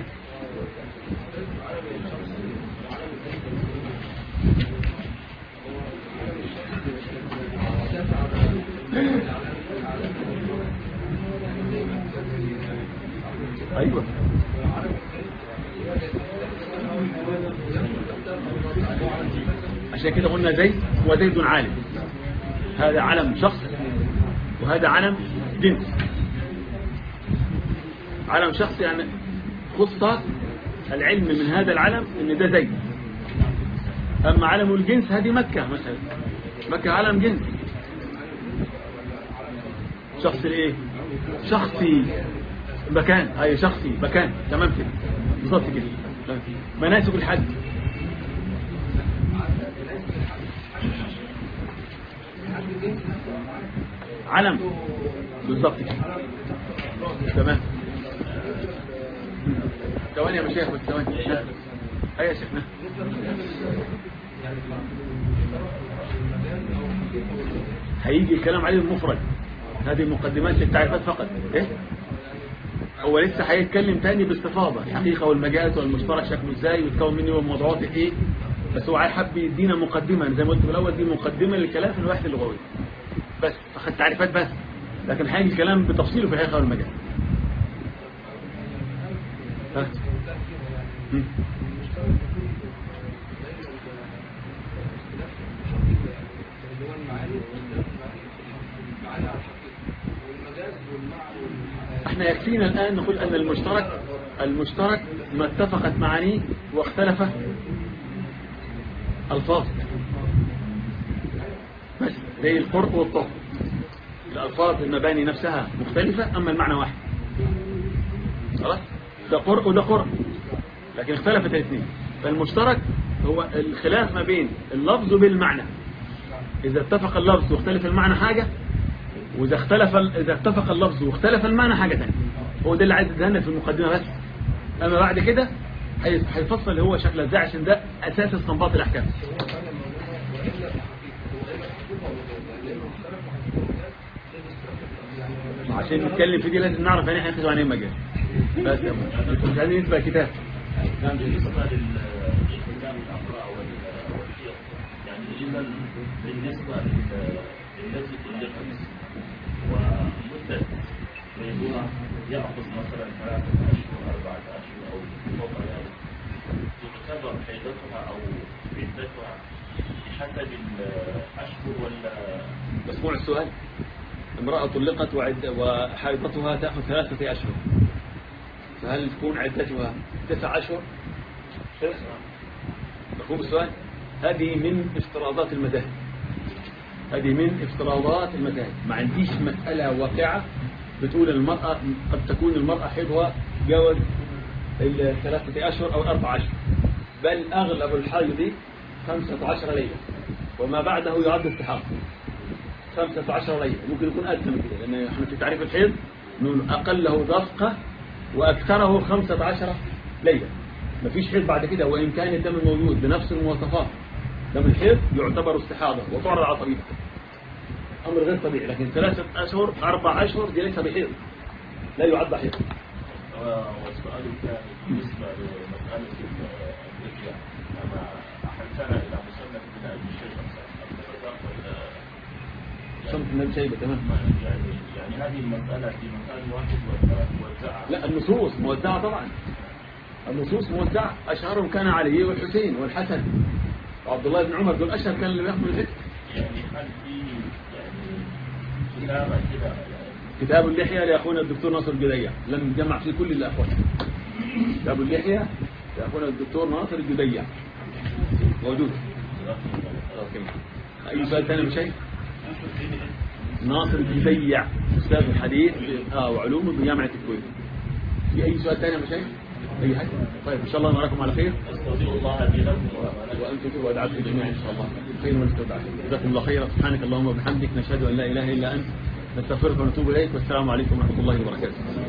أيوة عشان كده قلنا زيد وزيد عالم هذا علم شخص وهذا علم جنس علم شخص يعني خص العلم من هذا العلم ان ده زيد اما علم الجنس هذه مكة مثلا مكة علم جنس شخص الايه شخصي مكان اي شخصي مكان تمام كده بالظبط كده مناسك الحج علم بالظبط كده تمام ثواني يا مشايخ بس ثواني اي يا شيخنا هيجي الكلام عليه المفرد هذه مقدمات للتعريفات فقط ايه هو لسه هيتكلم تاني باستفاضة الحقيقة والمجاز والمشترك شكله ازاي ويتكون مني وموضوعات ايه بس هو حب يدينا مقدمة زي ما قلت في الاول دي مقدمة للكلام في الوحدة اللغوية بس فخد تعريفات بس لكن هيجي الكلام بتفصيله في الحقيقة والمجاز ها مم. احنا يكفينا الآن نقول أن المشترك المشترك ما اتفقت معانيه واختلف الفاظ بس زي القرء والطهر الألفاظ المباني نفسها مختلفة أما المعنى واحد خلاص ده قرء وده قرء لكن اختلفت الاثنين فالمشترك هو الخلاف ما بين اللفظ بالمعنى إذا اتفق اللفظ واختلف المعنى حاجة وإذا اختلف إذا اتفق اللفظ واختلف المعنى حاجة ثانيه هو ده اللي عايز يدهنا في المقدمة بس أما بعد كده هيفصل هو شكل ازاي عشان ده أساس استنباط الأحكام عشان نتكلم في دي لازم نعرف يعني احنا عن ايه المجال بس يا ابو مش عايزين نسبق كتاب نعم بالنسبة للإسلام الأقرأ والشيخ يعني إذا بالنسبة للتي طلقت ومدة بينها يأخذ مثلا ثلاثة أشهر أربعة أشهر أو فوق ذلك تعتبر حيضتها أو عدتها بحسب الأشهر ولا مسموع السؤال امرأة طلقت وعد وحيضتها تأخذ ثلاثة أشهر فهل تكون عدتها تسع أشهر مفهوم السؤال هذه من افتراضات المذاهب هذه من افتراضات المذاهب ما عنديش مسألة واقعة بتقول المرأة قد تكون المرأة حيضها جاوز الثلاثة أشهر أو أربع أشهر بل أغلب الحيض خمسة عشر ليلة وما بعده يعد استحاضة خمسة عشر ليلة ممكن يكون أدنى من كده لأن احنا في تعريف الحيض نقول أقله دفقة وأكثره خمسة عشر ليلة مفيش حيض بعد كده وإن كان الدم موجود بنفس المواصفات دم الحيض يعتبر استحاضة وتعرض على طبيبه أمر غير طبيعي لكن ثلاثة أشهر أربع أشهر دي ليس بحيض لا يعد حيض والسؤال الثاني بالنسبة لمسألة الرجع أما أحلتنا إلى مسنة بن أبي شيبة شمس النبي شيبة تمام يعني يعني هذه المسألة في مكان واحد ولا موزعة؟ لا النصوص موزعة طبعا النصوص موزعة أشهرهم كان علي والحسين والحسن وعبد الله بن عمر دول أشهر كان اللي بيحمل الفكر يعني هل في يعني كتابة كده يعني كتاب اللحية لأخونا الدكتور ناصر الجديع لم جمع فيه كل الأخوات كتاب اللحية لأخونا الدكتور ناصر الجديع موجود أوكي. أي سؤال ثاني بشيء ناصر الجديع أستاذ الحديث آه وعلومه بجامعة الكويت في أي سؤال ثاني بشيء أي حاجة طيب إن شاء الله نراكم على خير أستودع الله لي لكم وأنتم وأدعكم جميعا إن شاء الله خير ونستودع جزاكم الله خيرا سبحانك اللهم وبحمدك نشهد أن لا إله إلا أنت نستغفرك ونتوب إليك والسلام عليكم ورحمة الله وبركاته